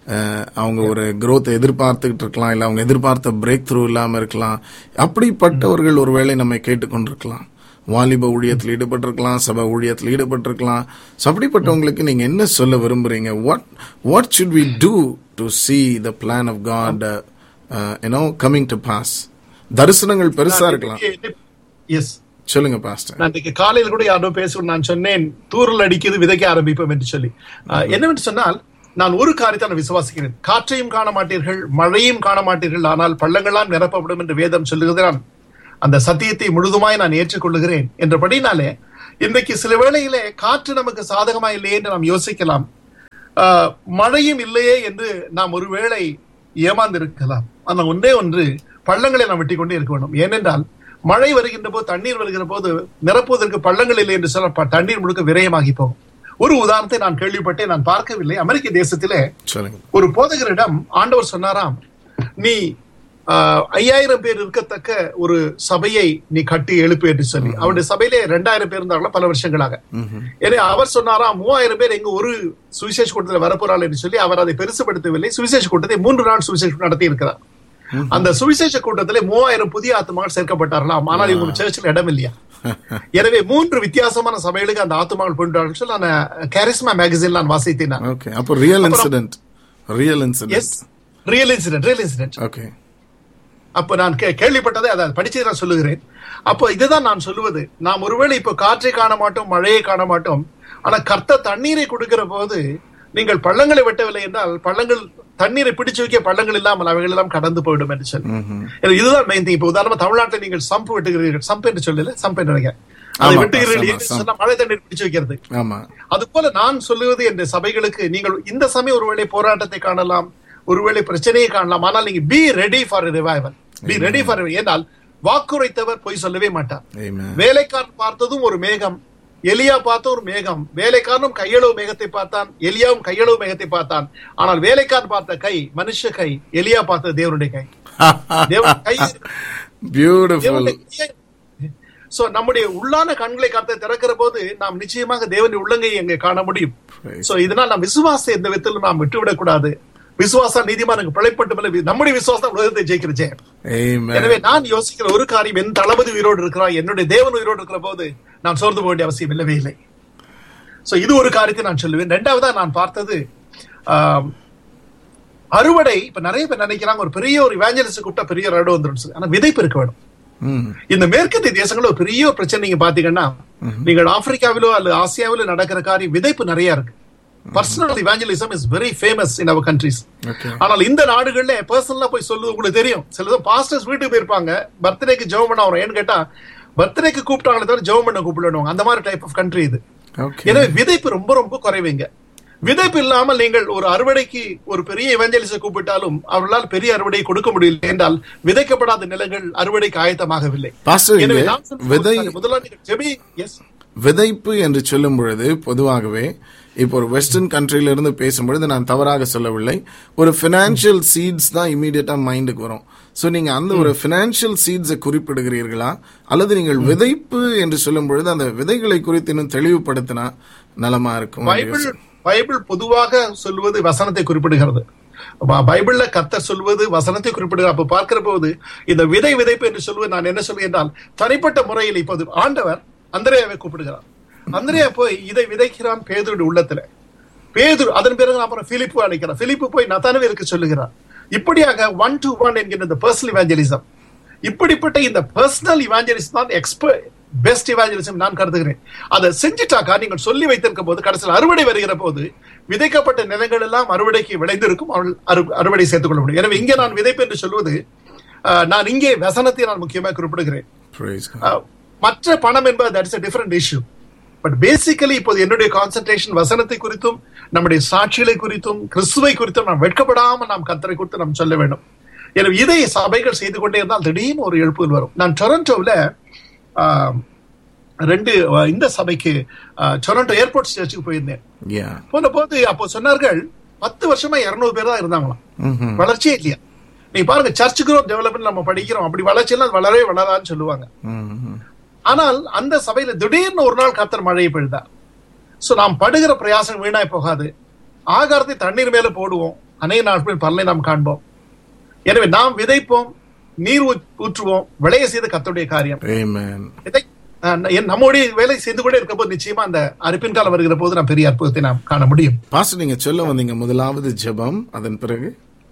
அவங்க ஒரு growth எதிர்பார்த்துக்கிட்டு இருக்கலாம் இல்ல அவங்க எதிர்பார்த்த பிரேக் த்ரூ இல்லாம இருக்கலாம் அப்படிப்பட்டவர்கள் ஒருவேளை நம்மை கேட்டுக்கொண்டிருக்கலாம் வாலிப ஊழியத்தில் ஈடுபட்டிருக்கலாம் சபை ஊழியத்தில் ஈடுபட்டிருக்கலாம் So, அப்படிப்பட்டவங்களுக்கு நீங்க என்ன சொல்ல விரும்புறீங்க what what should we do to see the plan of God uh, uh, you know coming to pass தரிசனங்கள் பெருசா இருக்கலாம் எஸ் சொல்லுங்க பாஸ்டர் நான் இன்னைக்கு காலையில் கூட யாரோ பேசுவோம் நான் சொன்னேன் தூரல் அடிக்குது விதைக்க ஆரம்பிப்போம் என்று சொல்லி ஆஹ், என்னவென்று சொன்னால் நான் ஒரு காரியத்தை நான் விசுவாசிக்கிறேன் காற்றையும் காண மாட்டீர்கள் மழையும் காண மாட்டீர்கள் ஆனால் பள்ளங்களாம் நிரப்பப்படும் என்று வேதம் சொல்லுகிறது நான் அந்த சத்தியத்தை முழுதுமாய் நான் ஏற்றுக்கொள்ளுகிறேன் என்றபடினாலே இன்றைக்கு சில வேளையிலே காற்று நமக்கு சாதகமா இல்லையே என்று நாம் யோசிக்கலாம் ஆஹ், மழையும் இல்லையே என்று நாம் ஒருவேளை ஏமாந்திருக்கலாம் ஆனால் ஒன்றே ஒன்று பள்ளங்களை நாம் வெட்டி கொண்டே இருக்க வேண்டும் ஏனென்றால் மழை வருகின்ற போது தண்ணீர் வருகிற போது நிரப்புவதற்கு பள்ளங்கள் இல்லை என்று சொல்ல ப- தண்ணீர் முழுக்க விரயமாகி போகும் ஒரு உதாரணத்தை நான் கேள்விப்பட்டேன் நான் பார்க்கவில்லை அமெரிக்க தேசத்திலே சொல்லுங்க ஒரு போதகரிடம் ஆண்டவர் சொன்னாராம் நீ ஆஹ், ஐயாயிரம் பேர் இருக்கத்தக்க ஒரு சபையை நீ கட்டி எழுப்பு என்று சொல்லி அவருடைய சபையிலே ரெண்டாயிரம் பேர் இருந்தார்களா பல வருஷங்களாக எனவே அவர் சொன்னாராம் மூவாயிரம் பேர் எங்க ஒரு சுவிசேஷ கூட்டத்தில் வரப்போறாள் என்று சொல்லி அவர் அதை பெருசுபடுத்தவில்லை சுவிசேஷ கூட்டத்தை மூன்று நாள் சுவிசேஷம் நடத்தி இருக்கிறார் அந்த சுவிசேஷ கூட்டத்திலே மூவாயிரம் புதிய ஆத்மாக்கள் சேர்க்கப்பட்டார்களாம் ஆனால் இவங்க சர்ச்சில் இடம் இல்லையா எனவே மூன்று வித்தியாசமான சபைகளுக்கு அந்த ஆத்மாக்கள் போயிட்டார்கள் சொல்லி நான் கேரிஸ்மா மேகசின் நான் வாசித்தேன் நான். ஓகே அப்போ real incident real yes incident real incident real incident okay அப்ப நான் கே- கேள்விப்பட்டதை அதை படிச்சு நான் சொல்லுகிறேன் அப்போ இதுதான் நான் சொல்லுவது நாம் ஒருவேளை இப்போ காற்றை காண மாட்டோம் மழையை காண மாட்டோம் ஆனா கர்த்த தண்ணீரை கொடுக்கிற போது நீங்கள் பள்ளங்களை வெட்டவில்லை என்றால் பள்ளங்கள் தண்ணீரை பிடிச்சு வைக்க பள்ளங்கள் இல்லாமல் அவைகள் எல்லாம் கடந்து போயிடும் என்று சொல்லி எனவே இதுதான் மெயின் திங் இப்போ உதாரணமா தமிழ்நாட்டில் நீங்கள் சம்ப் வெட்டுகிறீர்கள் சம்ப் என்று சொல்லல சம்ப் என்று நினைக்கிறேன் அதை ஆமா, வெட்டுகிறீர்கள் ஆமா, என்று sump. சொன்னா மழை தண்ணீர் பிடிச்சு வைக்கிறது ஆமா அது போல நான் சொல்லுவது என்ற சபைகளுக்கு நீங்கள் இந்த சமயம் ஒருவேளை போராட்டத்தை காணலாம் ஒருவேளை பிரச்சனையை காணலாம் ஆனால் நீங்க be ready for revival be ready for ஏனால் வாக்குரைத்தவர் பொய் சொல்லவே மாட்டார் Amen. வேலைக்காரன் பார்த்ததும் ஒரு மேகம் எலியா பார்த்த ஒரு மேகம் வேலைக்காரனும் கையளவு மேகத்தை பார்த்தான் எலியாவும் கையளவு மேகத்தை பார்த்தான் ஆனால் வேலைக்காரன் பார்த்த கை மனுஷ கை எலியா பார்த்த தேவனுடைய கை தேவன் கை பியூட்டிஃபுல் தேவனுடைய கையை- சோ நம்முடைய உள்ளான கண்களை கத்த திறக்கிற போது நாம் நிச்சயமாக தேவனுடைய உள்ளங்கை அங்கே காண முடியும் Praise. சோ இதனால் நாம் விசுவாசத்தை எந்த விதத்திலும் நாம் விட்டுவிடக் கூடாது விசுவாசம் நீதிமானுக்கு பிழைப்பட்டு நம்முடைய விசுவாசம் உலகத்தை ஜெயிக்கிற ஜெயம் Amen. எனவே நான் யோசிக்கிற ஒரு காரியம் என் தளபதி உயிரோடு இருக்கிறார் என்னுடைய தேவன் உயிரோடு இருக்கிற போது நான் சோர்ந்து போக வேண்டிய அவசியம் இல்லவே இல்லை சோ இது ஒரு காரியத்தை நான் சொல்லுவேன் ரெண்டாவதா நான் பார்த்தது ஆம், அறுவடை இப்ப நிறைய பேர் நினைக்கிறாங்க ஒரு பெரிய ஒரு இவாஞ்சலிஸ்ட் கூப்பிட்டா பெரிய ஒரு இடம் வந்துடும் சொல்லி. ஆனா விதைப்பு இருக்க வேணும் ம். இந்த மேற்கத்திய தேசங்களில் ஒரு பெரிய ஒரு பிரச்சனை நீங்க பாத்தீங்கன்னா நீங்கள் ஆப்பிரிக்காவிலோ அல்லது ஆசியாவிலோ நடக்கிற காரியம் விதைப்பு நிறைய இருக்கு personal evangelism is very famous in our countries Okay. ஆனால் இந்த நாடுகள்ல பர்சனலா போய் சொல்லுவது உங்களுக்கு தெரியும் சிலதும் பாஸ்டர்ஸ் வீட்டுக்கு போயிருப்பாங்க பர்த்டேக்கு ஜெபம் பண்ண வரும் ஏன்னு கேட்டா பர்த்டேக்கு கூப்பிட்டாங்களே தவிர ஜெபம் பண்ண கூப்பிடணும் அந்த மாதிரி டைப் ஆஃப் கண்ட்ரி இது Okay. எனவே விதைப்பு ரொம்ப ரொம்ப குறைவுங்க விதைப்பு இல்லாமல் நீங்கள் ஒரு அறுவடைக்கு ஒரு பெரிய இவஞ்சலிச கூப்பிட்டாலும் அவர்களால் பெரிய அறுவடை கொடுக்க முடியல என்றால் விதைக்கப்படாத நிலங்கள் அறுவடைக்கு ஆயத்தமாகவில்லை பாஸ்டர் எனவே இங்க நான் சொல்வது விதை ஒரு காரியம். முதல்ல நீங்கள் ஜெபி எஸ் விதைப்பு என்று சொல்லும் பொழுது பொதுவாகவே இப்போ ஒரு வெஸ்டர்ன் கண்ட்ரில இருந்து பேசும்பொழுது நான் தவறாக சொல்லவில்லை ஒரு பினான்சியல் சீட்ஸ் தான் இமீடியட்டா மைண்டுக்கு வரும் சோ நீங்க அந்த ஒரு பினான்சியல் சீட்ஸை குறிப்பிடுகிறீர்களா அல்லது நீங்கள் விதைப்பு என்று சொல்லும் பொழுது அந்த விதைகளை குறித்து இன்னும் தெளிவுபடுத்தினா நலமா இருக்கும் பைபிள் பைபிள் பொதுவாக சொல்வது வசனத்தை குறிப்பிடுகிறது ப- பைபிள்ல கர்த்தர் சொல்வது வசனத்தை குறிப்பிடுகிறார் அப்ப பார்க்கிற போது இந்த விதை விதைப்பு என்று சொல்வது நான் என்ன சொல்வேன் என்றால் தனிப்பட்ட முறையில் இப்போது ஆண்டவர் அந்திரேயாவை கூப்பிடுகிறார் அந்திரேயா போய் இதை விதைக்கிறான் பேதுருடைய உள்ளத்துல பேதுரு அதன் பிறகு அப்புறம் பிலிப்பு அழைக்கிறார் பிலிப்பு போய் நத்தானவேலுக்கு சொல்லுகிறார் இப்படியாக ஒன் டு ஒன் என்கிற இந்த பர்சனல் இவாஞ்சலிசம் இப்படிப்பட்ட இந்த பர்சனல் இவாஞ்சலிசம் தான் எக்ஸ்பர்ட் பெஸ்ட் இவாஞ்சலிசம் நான் கருதுகிறேன் அதை செஞ்சுட்டாக்கா நீங்கள் சொல்லி வைத்திருக்கும் போது கடைசியில் அறுவடை வருகிற போது விதைக்கப்பட்ட நிலங்கள் எல்லாம் அறுவடைக்கு விளைந்திருக்கும் அவள் அறு- அறுவடை சேர்த்துக் கொள்ள முடியும் எனவே இங்கே நான் விதைப்பு என்று சொல்வது ஆஹ், நான் இங்கே வசனத்தை நான் முக்கியமாக குறிப்பிடுகிறேன் Praise God. அஹ், மற்ற பணம் என்பது that's a different issue but basically இப்போது என்னுடைய கான்சென்ட்ரேஷன் வசனத்தை குறித்தும் நம்முடைய சாட்சிகளை குறித்தும் கிறிஸ்துவை குறித்தும் நாம் வெட்கப்படாமல் நாம் கத்தரை குறித்து நாம் சொல்ல வேண்டும் எனவே இதை சபைகள் செய்து கொண்டே இருந்தால் திடீர்னு ஒரு எழுப்புதல் வரும் நான் டொரண்டோவில் ரெண்டு அஹ், இந்த சபைக்கு அஹ், டொரண்டோ ஏர்போர்ட் சர்ச்சுக்கு போயிருந்தேன் Yeah. போன போது அப்போ சொன்னார்கள் பத்து வருஷமா இருநூறு பேர் தான் இருந்தாங்களாம் Mhm. வளர்ச்சியே இல்லையா நீங்க பாருங்க சர்ச் குரோத் டெவலப்மெண்ட் நம்ம படிக்கிறோம் அப்படி வளர்ச்சி எல்லாம் வளரவே வளரான்னு சொல்லுவாங்க Mhm. ஆனால் அந்த சபையில திடீர்னு ஒரு நாள் கத்தர் மழையை பெய்தார் சோ நாம் படுகிற பிரயாசம் வீணாய் போகாது ஆகாரத்தை தண்ணீர் மேல போடுவோம் அநேக நாட்களில் பலனை நாம் காண்போம் எனவே நாம் விதைப்போம் நீர் ஊ- ஊற்றுவோம் விளைய செய்த கத்தருடைய காரியம் Amen. இதை அஹ், என் நம்முடைய வேலை செய்து கொண்டே இருக்க போது நிச்சயமா அந்த அரிப்பின் காலம் வருகிற போது நாம் பெரிய அற்புதத்தை நாம் காண முடியும் பாஸ்டர் நீங்க சொல்ல வந்தீங்க முதலாவது ஜெபம் அதன் பிறகு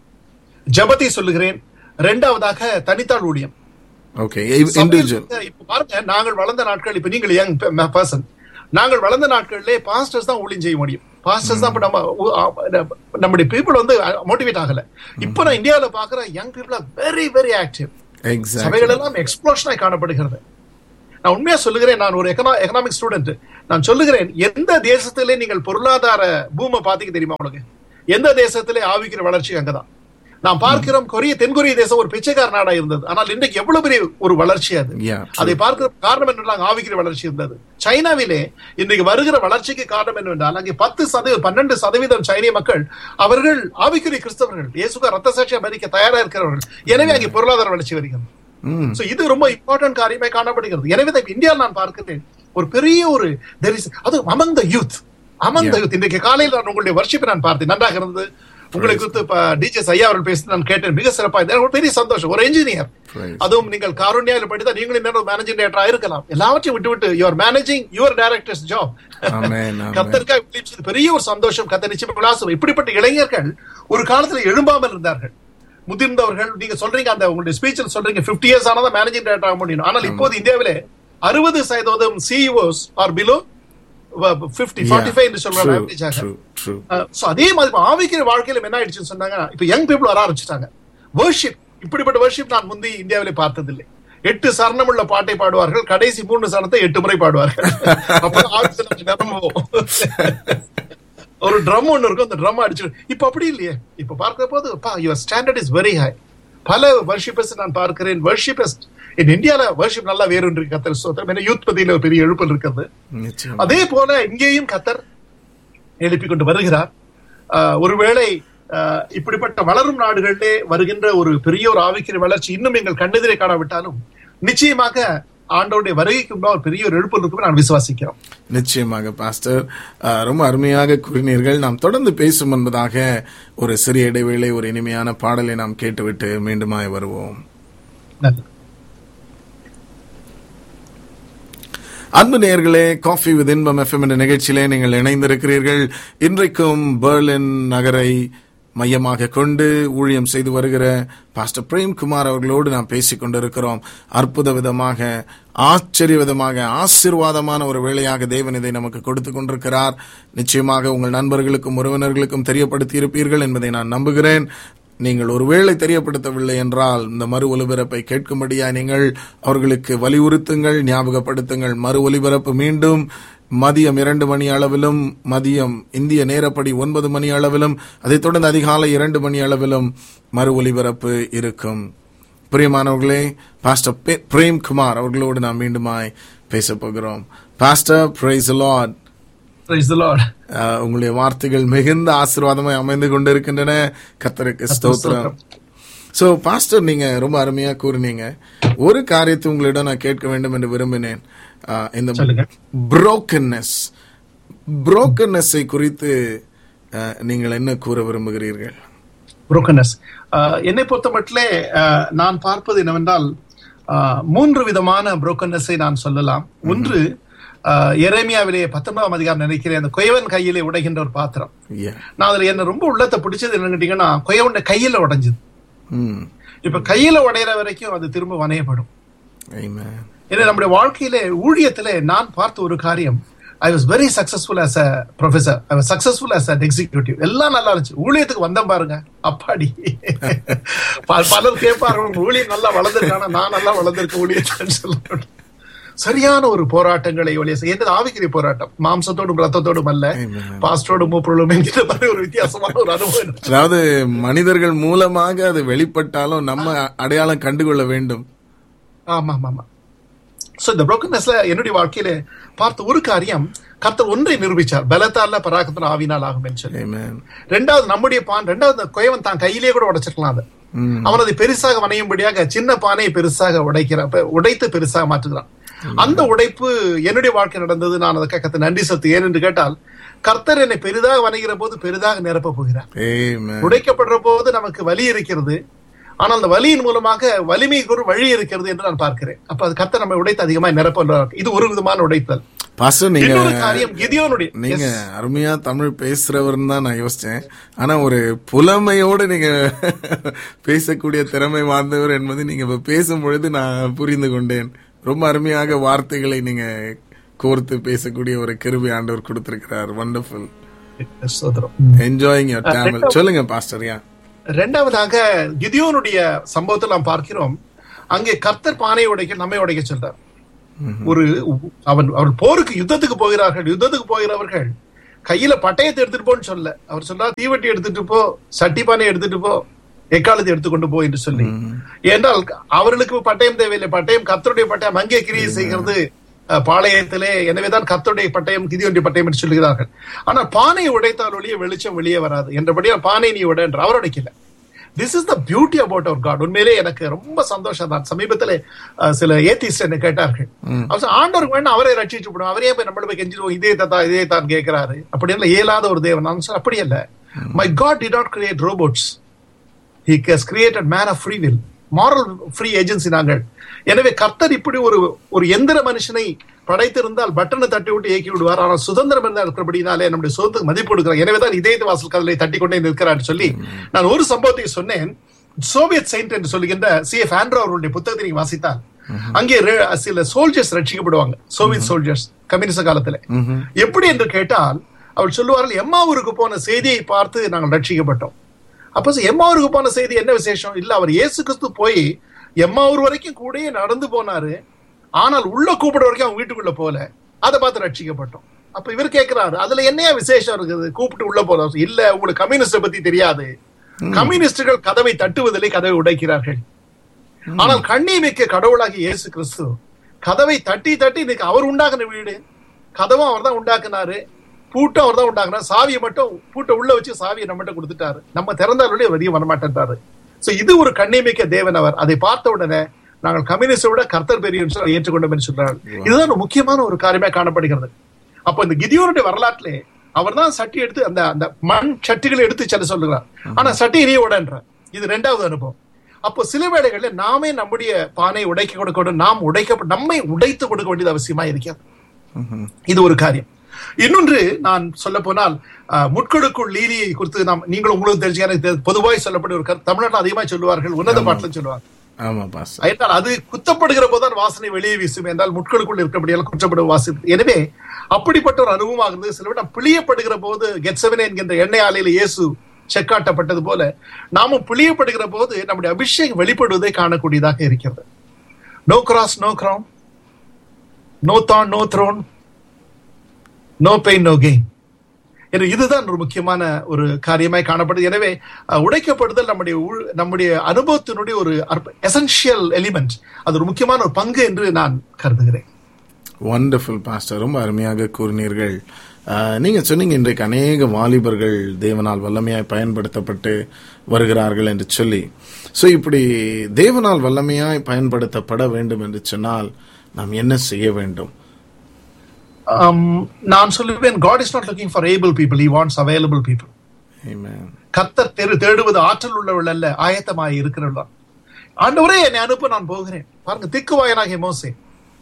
ஜபத்தை சொல்லுகிறேன் இரண்டாவதாக தனித்தாள் ஊழியம் ஓகே இண்டிவிஜுவல் சபையில் இப்ப பாருங்க நாங்கள் வளர்ந்த நாட்கள் இப்ப நீங்கள் யங் பர்சன் நாங்கள் வளர்ந்த நாட்களிலே பாஸ்டர்ஸ் தான் ஊழியம் செய்ய முடியும் பாஸ்டர்ஸ் தான் இப்ப நம்ம உ- ஆ- நம்முடைய பீப்புள் வந்து மோட்டிவேட் ஆகல இப்ப நான் இந்தியாவுல பாக்குற young people are very very active exact சபைகள் எல்லாம் எக்ஸ்ப்ளோஷனாய் காணப்படுகிறது நான் உண்மையா சொல்லுகிறேன் நான் ஒரு எக்கனா எக்கனாமிக் ஸ்டூடெண்ட் நான் சொல்லுகிறேன் எந்த தேசத்திலே நீங்கள் பொருளாதார பூமை பாத்தீங்க தெரியுமா உனக்கு எந்த தேசத்திலே ஆவிக்கிற வளர்ச்சி அங்கதான் நாம் பார்க்கிறோம் கொரிய தென்கொரிய தேசம் ஒரு பிச்சைக்கார நாடா இருந்தது ஆனால் இன்றைக்கு எவ்வளவு பெரிய ஒரு வளர்ச்சி அது Yeah, true. அதை பார்க்கிற காரணம் என்னென்றால் ஆவிக்கிற வளர்ச்சி இருந்தது சைனாவிலே இன்றைக்கு வருகிற வளர்ச்சிக்கு காரணம் என்னவென்றால் அங்கே பத்து சதவீதம் பன்னெண்டு சதவீதம் சைனிய மக்கள் அவர்கள் ஆவிக்குரிய கிறிஸ்தவர்கள் இயேசுக ரத்த சாட்சி அமெரிக்க தயாரா இருக்கிறவர்கள் எனவே அங்கே பொருளாதார வளர்ச்சி வருகிறது ம் சோ இது ரொம்ப இம்பார்ட்டன்ட் காரியமே காணப்படுகிறது எனவே தான் இந்தியாவில் நான் பார்க்கிறேன் ஒரு பெரிய ஒரு there is அது among the youth among the youth இன்றைக்கு காலையில் நான் உங்களுடைய வர்ஷிப்பை நான் பார்த்தேன் நன்றாக இருந்தது உங்களை குறித்து டிஜே ஐயா அவர்கள் பேசி நான் கேட்டேன் மிக சிறப்பா இருந்தது. எனக்கு ஒரு பெரிய சந்தோஷம் ஒரு இன்ஜினியர் Praise. அதுவும் நீங்கள் காரூண்யாவில் படித்தா நீங்களும் இன்னும் மேனேஜிங் டேரக்டரா இருக்கலாம் எல்லாவற்றையும் விட்டு விட்டு your managing your directors job Amen, amen. கத்தருக்காக விழிச்சது பெரிய ஒரு சந்தோஷம் கத்த நிச்சயம் விளாசம் இப்படிப்பட்ட இளைஞர்கள் ஒரு காலத்துல எழும்பாமல் இருந்தார்கள் முதிர்ந்தவர்கள் நீங்க சொல்றீங்க அந்த உங்களுடைய ஸ்பீச்சில் சொல்றீங்க 50 இயர்ஸ் ஆனதா மேனேஜிங் டைரக்டர் ஆக முடியும் ஆனால் இப்போது இந்தியாவிலே அறுபது சதவீதம் CEOs are below fifty forty five என்று சொல்றாங்க True, average ஆக. true, true. அஹ், so அதே மாதிரி ஆவிக்கிற வாழ்க்கையில என்ன ஆயிடுச்சுன்னு சொன்னாங்க இப்ப யங் பீப்புள் வர ஆரம்பிச்சிட்டாங்க வர்ஷிப் இப்படிப்பட்ட வர்ஷிப் நான் முந்தி இந்தியாவிலே பார்த்ததில்லை எட்டு சரணமுள்ள பாட்டை பாடுவார்கள் கடைசி மூன்று சரணத்தை எட்டு முறை பாடுவார்கள் அப்ப ஆவியில நம்ம நிரம்புவோம் ஒரு ட்ரம் ஒன்னு இருக்கும் அந்த ட்ரம் அடிச்சு இப்ப அப்படி இல்லையே இப்ப பார்க்கிற போது பா your standard is very high பல வர்ஷிப்பர்ஸ் நான் பார்க்கிறேன் வர்ஷிப்பஸ்ட் இன் இந்தியால வர்ஷிப் நல்லா வேறு இருக்கு கத்தர் சோத்திரம் ஏன்னா யூத் பத்தியில ஒரு பெரிய எழுப்பல் இருக்கிறது நிச்சயம் அதே போல இங்கேயும் கத்தர் எழுப்பிக் கொண்டு வருகிறார் ஆஹ் ஒருவேளை ஆஹ் இப்படிப்பட்ட வளரும் நாடுகளிலே வருகின்ற ஒரு பெரிய ஒரு ஆவிக்கிற வளர்ச்சி இன்னும் எங்கள் கண்ணெதிரே காணாவிட்டாலும் நிச்சயமாக ஆண்டவருடைய வருகைக்கு முன்பாக ஒரு பெரிய ஒரு எழுப்பு இருக்கும் நான் விசுவாசிக்கிறோம் நிச்சயமாக பாஸ்டர் அஹ், ரொம்ப அருமையாக கூறினீர்கள் நாம் தொடர்ந்து பேசும் என்பதாக ஒரு சிறிய இடைவேளை ஒரு இனிமையான பாடலை நாம் கேட்டுவிட்டு மீண்டுமாய் வருவோம் நல்லது அன்பு நேயர்களே காஃபி வித் இன்பம் எஃப்எம் என்ற நிகழ்ச்சியிலே நீங்கள் இணைந்திருக்கிறீர்கள் இன்றைக்கும் பெர்லின் நகரை மையமாக கொண்டு ஊழியம் செய்து வருகிற பாஸ்டர் பிரேம்குமார் அவர்களோடு நாம் பேசிக் கொண்டிருக்கிறோம் அற்புத விதமாக ஆச்சரிய விதமாக ஆசீர்வாதமான ஒரு வேலையாக தேவன் இதை நமக்கு கொடுத்து கொண்டிருக்கிறார் நிச்சயமாக உங்கள் நண்பர்களுக்கும் உறவினர்களுக்கும் தெரியப்படுத்தி இருப்பீர்கள் என்பதை நான் நம்புகிறேன் நீங்கள் ஒருவேளை தெரியப்படுத்தவில்லை என்றால் இந்த மறு ஒலிபரப்பை கேட்கும்படியா நீங்கள் அவர்களுக்கு வலியுறுத்துங்கள் ஞாபகப்படுத்துங்கள் மறு ஒலிபரப்பு மீண்டும் மதியம் இரண்டு மணி அளவிலும் மதியம் இந்திய நேரப்படி ஒன்பது மணி அளவிலும் அதைத் தொடர்ந்து அதிகாலை இரண்டு மணி அளவிலும் மறு ஒலிபரப்பு இருக்கும் பிரியமானவர்களே பாஸ்டர் பே- பிரேம்குமார் அவர்களோடு நாம் மீண்டுமாய் பேசப் போகிறோம் pastor praise lord Praise the Lord. ஆஹ் உங்களுடைய வார்த்தைகள் மிகுந்த ஆசீர்வாதமாய் அமைந்து கொண்டிருக்கின்றன கர்த்தருக்கு ஸ்தோத்திரம் சோ பாஸ்டர் நீங்க ரொம்ப அருமையா கூறினீங்க ஒரு காரியத்தை உங்களிடம் நான் கேட்க வேண்டும் என்று விரும்பினேன் ஆஹ் இந்த சொல்லுங்க. புரோக்கன்னஸ் புரோக்கன்னஸை குறித்து ஆஹ் நீங்கள் என்ன கூற விரும்புகிறீர்கள் brokenness ஆஹ் என்னை பொறுத்த மட்டிலே ஆஹ் நான் பார்ப்பது என்னவென்றால் ஆஹ் மூன்று விதமான brokenness-ஐ நான் சொல்லலாம் ஒன்று ஆஹ் எரேமியாவிலே பத்தொன்பதாம் அதிகாரம் நினைக்கிறேன் அந்த குயவன் கையிலே உடைகின்ற ஒரு பாத்திரம் Yeah. நான் அதுல என்ன ரொம்ப உள்ளத்தை பிடிச்சது என்னன்னு கேட்டீங்கன்னா குயவன் கையில உடைஞ்சது ம். இப்ப கையில உடையிற வரைக்கும் அது திரும்ப வணையப்படும் Amen. ஏன்னா நம்முடைய வாழ்க்கையிலே ஊழியத்திலே நான் பார்த்த ஒரு காரியம் I was very successful as a professor I was successful as an executive எல்லாம் நல்லா இருந்துச்சு ஊழியத்துக்கு வந்தேன் பாருங்க அப்பாடி ப- பலர் கேட்பார்கள் "உங்க ஊழியம் நல்லா வளர்ந்துருக்கானா நான் நல்லா வளர்ந்திருக்க ஊழியத்தை சொல்ல சரியான ஒரு போராட்டங்களை ஒளிய எந்த ஆவிக்குரிய போராட்டம் மாம்சத்தோடும் ரத்தத்தோடும் அல்ல Amen. பாஸ்டரோடும் மூப்பரோடும் என்கிற மாதிரி ஒரு வித்தியாசமான ஒரு அனுபவம் எனக்கு. அதாவது மனிதர்கள் மூலமாக அது வெளிப்பட்டாலும் நம்ம அடையாளம் கண்டுகொள்ள வேண்டும் ஆமா ஆமா ஆமா சோ இந்த புரோக்கன்னஸ்ல என்னுடைய வாழ்க்கையில பார்த்த ஒரு காரியம் கர்த்தர் ஒன்றை நிரூபிச்சார் பலத்தால பராக்கத்தின் ஆவினால் ஆகும் என்று சொல்லி Amen. ரெண்டாவது நம்முடைய பான் ரெண்டாவது அந்த குயவன் தான் கையிலேயே கூட உடைச்சிருக்கலாம் அதை ம். அவன் அதை பெருசாக வணையும்படியாக சின்ன பானையை பெருசாக உடைக்கிறான் பெ- உடைத்து பெருசாக மாற்றுகிறான் அந்த உடைப்பு என்னுடைய வாழ்க்கை நடந்தது நான் அதை கத்த நன்றி சத்து ஏன் என்று கேட்டால் கர்த்தர் என்னை பெரிதாக வணைகிற போது பெரிதாக நிரப்ப போகிறார் Amen. உடைக்கப்படுற போது நமக்கு வலி இருக்கிறது ஆனால் அந்த வலியின் மூலமாக வலிமைக்கு ஒரு வழி இருக்கிறது என்று நான் பார்க்கிறேன் அப்ப அது கர்த்தர் நம்ம உடைத்து அதிகமாக நிரப்ப இது ஒரு விதமான உடைத்தல் பாஸ்டர் நீங்க இன்னொரு காரியம் கிதியோனுடைய நீங்க அருமையா தமிழ் பேசுறவர்னு தான் நான் யோசிச்சேன் ஆனா ஒரு புலமையோடு நீங்க பேசக்கூடிய திறமை வாய்ந்தவர் என்பது நீங்க இப்ப பேசும் பொழுது நான் புரிந்து கொண்டேன் ரொம்ப அருமையாக வார்த்தைகளை நீங்க கோர்த்து பேசக்கூடிய ஒரு கிருபி ஆண்டவர் கொடுத்திருக்கிறார் வண்டர்ஃபுல் Yes, சோதரம். என்ஜாயிங் யுவர் தமிழ் சொல்லுங்க பாஸ்டர் யா ரெண்டாவதாக கிதியோனுடைய சம்பவத்தை நாம் பார்க்கிறோம் அங்கே கர்த்தர் பானையை உடைக்க நம்மை உடைக்க சொல்றார் ஒரு அவன் அவர் போருக்கு யுத்தத்துக்கு போகிறார்கள் யுத்தத்துக்கு போகிறவர்கள் கையில பட்டயத்தை எடுத்துட்டு போன்னு சொல்ல அவர் சொல்றார் தீவட்டி எடுத்துட்டு போ சட்டி பானை எடுத்துட்டு போ எக்காலத்தை எடுத்துக்கொண்டு போ என்று சொல்லி ஏன்றால் அவர்களுக்கு பட்டயம் தேவையில்லை பட்டயம் கர்த்தருடைய பட்டயம் அங்கே கிரியை செய்கிறது அஹ், பாளையத்திலே எனவேதான் கர்த்தருடைய பட்டயம் கிதியோனுடைய பட்டயம் என்று சொல்கிறார்கள் ஆனால் பானையை உடைத்தால் ஒழிய வெளிச்சம் வெளியே வராது என்றபடியால் பானை நீ உட என்று அவர் உடைக்கல this is the beauty about our God உண்மையிலே எனக்கு ரொம்ப சந்தோஷம் தான் சமீபத்தில் சில ஏத்திஸ்ட் என்ன கேட்டார்கள் அவர் சொன்னார், ஆண்டவருக்கு வேணும் அவரே ரட்சிச்சு விடும் அவரே போய் நம்மள போய் கெஞ்சிடுவோம் இதே தத்தா இதே தான் கேட்கிறாரு அப்படி எல்லாம் இயலாத ஒரு தேவன் நான் சொன்னேன், அப்படி அல்ல my God did not create robots he has created man of free will moral free agency நாங்கள் எனவே கர்த்தர் இப்படி ஒரு ஒரு எந்திர மனுஷனை படைத்திருந்தால் பட்டனை தட்டி விட்டு இயக்கி விடுவார் ஆனால் சுதந்திரம் இருந்தால் இருக்கிறபடினாலே நம்முடைய சுதந்திரம் மதிப்பு கொடுக்கிறார் எனவே இதயத்து வாசல் கதலை தட்டி கொண்டே நிற்கிறார் சொல்லி நான் ஒரு சம்பவத்தை சொன்னேன் சோவியத் செயின்ட் என்று சொல்லுகின்ற சி எஃப் ஆண்ட்ரோ அவருடைய புத்தகத்தை நீங்க வாசித்தால் அங்கே ரெ- சில சோல்ஜர்ஸ் ரட்சிக்கப்படுவாங்க சோவியத் சோல்ஜர்ஸ் கம்யூனிஸ்ட் காலத்துல எப்படி என்று கேட்டால் அவர் சொல்லுவார்கள் எம்மாவூருக்கு போன செய்தியை பார்த்து நாங்கள் ரட்சிக்கப்பட்டோம் அப்ப சரி, எம்மாவூருக்கு போன செய்தி என்ன விசேஷம் இல்ல அவர் இயேசு கிறிஸ்து போய் எம்மாவூர் வரைக்கும் கூடயே நடந்து போனாரு ஆனால் உள்ள கூப்பிட வரைக்கும் அவங்க வீட்டுக்குள்ள போல அதை பார்த்து ரட்சிக்கப்பட்டோம் அப்ப இவர் கேட்கிறாரு அதுல என்னையா விசேஷம் இருக்குது கூப்பிட்டு உள்ள போல இல்ல உங்களுக்கு கம்யூனிஸ்ட பத்தி தெரியாது கம்யூனிஸ்டுகள் கதவை தட்டுவதில்லை கதவை உடைக்கிறார்கள் ஆனால் கண்ணீர் மிக்க கடவுளாகி இயேசு கிறிஸ்து கதவை தட்டி தட்டி இன்னைக்கு அவர் உண்டாக்குன வீடு கதவும் அவர் தான் உண்டாக்குனாரு பூட்டும் அவர் தான் உண்டாக்குனாரு சாவியை மட்டும் பூட்டை உள்ள வச்சு சாவியை நம்மகிட்ட கொடுத்துட்டாரு நம்ம திறந்தாலுடைய வெளியே வரமாட்டேன்றாரு சோ இது ஒரு கண்ணிமிக்க தேவன் அவர் அதை பார்த்த உடனே நாங்கள் கம்யூனிஸ்டை விட கர்த்தர் பெரிய சொல்லி ஏற்றுக்கொண்டோம் என்று சொல்றார்கள் இதுதான் ஒரு முக்கியமான ஒரு காரியமே காணப்படுகிறது அப்போ இந்த கிதியோனுடைய வரலாற்றிலே அவர் தான் சட்டி எடுத்து அந்த அந்த மண் சட்டிகளை எடுத்து செல்ல சொல்லுகிறார் ஆனா சட்டி எரிய உடன்றார் இது ரெண்டாவது அனுபவம் அப்போ சில வேளைகளில் நாமே நம்முடைய பானை உடைக்க கொடுக்க நாம் உடைக்க நம்மை உடைத்து கொடுக்க வேண்டியது அவசியமா இருக்கிறது இது ஒரு காரியம் இன்னொன்று நான் சொல்ல போனால் அஹ், முட்கொடுக்குள் லீலியை குறித்து நாம் நீங்கள் உங்களுக்கு தெரிஞ்சு எனக்கு தெரி- பொதுவாய் சொல்லப்பட்ட ஒரு கருத்து தமிழ்நாட்டில் அதிகமா சொல்லுவார்கள் உன்னத பாட்டில் சொல்லுவாங்க ஆமா பாஸ்டர் என்றால் அது குத்தப்படுகிற போதுதான் வாசனை வெளியே வீசும் என்றால் முட்களுக்குள் இருக்கபடியால் குற்றப்படும் வாசி எனவே அப்படிப்பட்ட ஒரு அனுபவமாக இருந்தது சில விட பிழியப்படுகிற போது கெட்சவனே என்கின்ற எண்ணெய் ஆலையில இயேசு செக்காட்டப்பட்டது போல நாமும் பிழியப்படுகிற போது நம்முடைய அபிஷேகம் வெளிப்படுவதை காணக்கூடியதாக இருக்கிறது no cross no crown no thorn no throne no pain no gain என்று இதுதான் ஒரு முக்கியமான ஒரு காரியமாய் காணப்படுது எனவே அஹ், உடைக்கப்படுதல் நம்முடைய உள்- நம்முடைய அனுபவத்தினுடைய ஒரு எசென்ஷியல் எலிமெண்ட் அது ஒரு முக்கியமான ஒரு பங்கு என்று நான் கருதுகிறேன் வண்டர்ஃபுல் பாஸ்டர் ரொம்ப அருமையாக கூறினீர்கள் ஆஹ், நீங்க சொன்னீங்க இன்றைக்கு அநேக வாலிபர்கள் தேவனால் வல்லமையாய் பயன்படுத்தப்பட்டு வருகிறார்கள் என்று சொல்லி சோ இப்படி தேவனால் வல்லமையாய் பயன்படுத்தப்பட வேண்டும் என்று சொன்னால் நாம் என்ன செய்ய வேண்டும் Um, நான் சொல்லுவேன் God is not looking for able people he wants available people Amen. கத்தர் தெரு தேடுவது ஆற்றல் உள்ளவள் அல்ல ஆயத்தமாய் இருக்கிறவள் தான் ஆண்டவரே என்னை அனுப்ப நான் போகிறேன் பாருங்க திக்குவாயனாகிய மோசே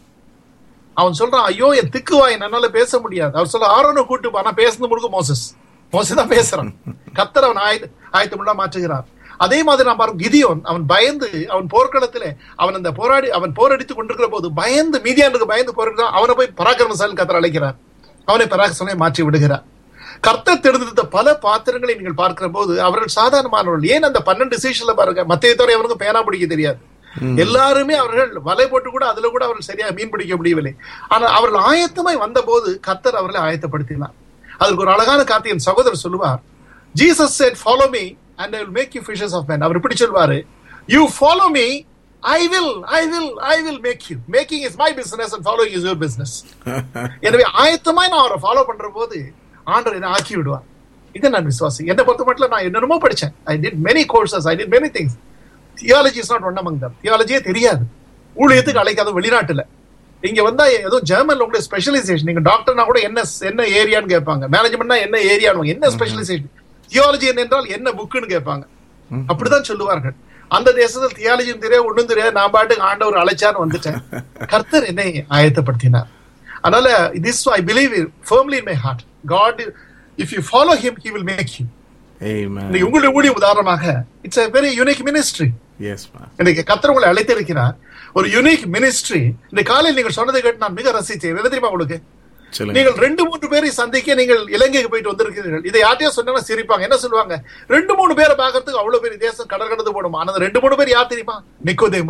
அவன் சொல்றான் ஐயோ என் திக்குவாயன் என்னால பேச முடியாது அவர் சொல்ல ஆரோனை கூட்டு போ. ஆனா பேசுறது முழுக்க மோசஸ் மோசே தான் பேசுறான் கத்தர் அவன் ஆய ஆயத்தமுள்ளா மாற்றுகிறார் அதே மாதிரி நான் பாருங்க கிதியோன் அவன் பயந்து அவன் போர்க்களத்திலே அவன் அந்த போராடி அவன் போரடித்து கொண்டிருக்கிற போது பயந்து மீதியானுக்கு பயந்து போராடுறான் அவனை போய் பராக்கிரமசாலி கத்தர் அழைக்கிறார் அவனை பராக்கிரமசாலி மாற்றி விடுகிறார் கர்த்தர் தேர்ந்தெடுத்த பல பாத்திரங்களை நீங்கள் பார்க்கிற போது அவர்கள் சாதாரணமானவர்கள் ஏன் அந்த பன்னெண்டு சீஷன்ல பாருங்க மத்திய தவிர அவனுக்கு பேனா பிடிக்க தெரியாது எல்லாருமே அவர்கள் வலை போட்டு கூட அதுல கூட அவர்கள் சரியா மீன் பிடிக்க முடியவில்லை ஆனா அவர்கள் ஆயத்தமாய் வந்த போது கர்த்தர் அவர்களை ஆயத்தப்படுத்தினார் அதற்கு ஒரு அழகான கார்த்தி என் சகோதரர் சொல்லுவார் Jesus said follow me and I will make you fishers of men அவர் இப்படி சொல்வாரு you follow me I will I will I will make you making is my business and following is your business எனவே ஆயத்தமாய் நான் அவரை follow பண்ற போது ஆண்டவர் என்ன ஆக்கி விடுவார் இதை நான் விசுவாசி என்னை பொறுத்த மட்டும் நான் என்னென்னமோ படிச்சேன் I did many courses I did many things theology is not one among them தியாலஜியே தெரியாது ஊழியத்துக்கு அழைக்காத வெளிநாட்டுல இங்க வந்தா ஏதோ ஜெர்மன்ல உங்களுடைய ஸ்பெஷலைசேஷன் நீங்க டாக்டர்னா கூட என்ன என்ன ஏரியான்னு கேட்பாங்க மேனேஜ்மெண்ட்னா என்ன ஏரியான்னு என்ன ஸ்பெஷலைசேஷன் தியாலஜி என்ன என்றால் என்ன புக்குன்னு கேட்பாங்க அப்படிதான் சொல்லுவார்கள் அந்த தேசத்தில் தியாலஜியும் தெரியாது ஒண்ணும் தெரியாது நான் பாட்டுக்கு ஆண்டவர் அழைச்சான்னு வந்துட்டேன் கர்த்தர் என்னை ஆயத்தப்படுத்தினார் அதனால this I believe firmly in my heart God if you follow him he will make you Amen. இன்னைக்கு உங்களுடைய ஊழியம் உதாரணமாக it's a very unique ministry Yes, Pastor. இன்னைக்கு கத்தர் உங்களை அழைத்திருக்கிறார் ஒரு யூனிக் மினிஸ்ட்ரி இந்த காலையில் நீங்கள் சொன்னதை கேட்டு நான் மிக ரசித்தேன் என்ன தெரியுமா உங்களுக்கு சொல்லுங்க நீங்கள் ரெண்டு மூன்று பேரை சந்திக்க நீங்கள் இலங்கைக்கு போயிட்டு வந்திருக்கிறீர்கள் இதை யார்ட்டையும் சொன்னா சிரிப்பாங்க என்ன சொல்லுவாங்க ரெண்டு மூணு பேரை பார்க்கறதுக்கு அவ்வளவு பெரிய தேசம் கடல் கடந்து போடுமா ஆனா அந்த ரெண்டு மூணு பேர் யார் தெரியுமா நிக்கோதேமு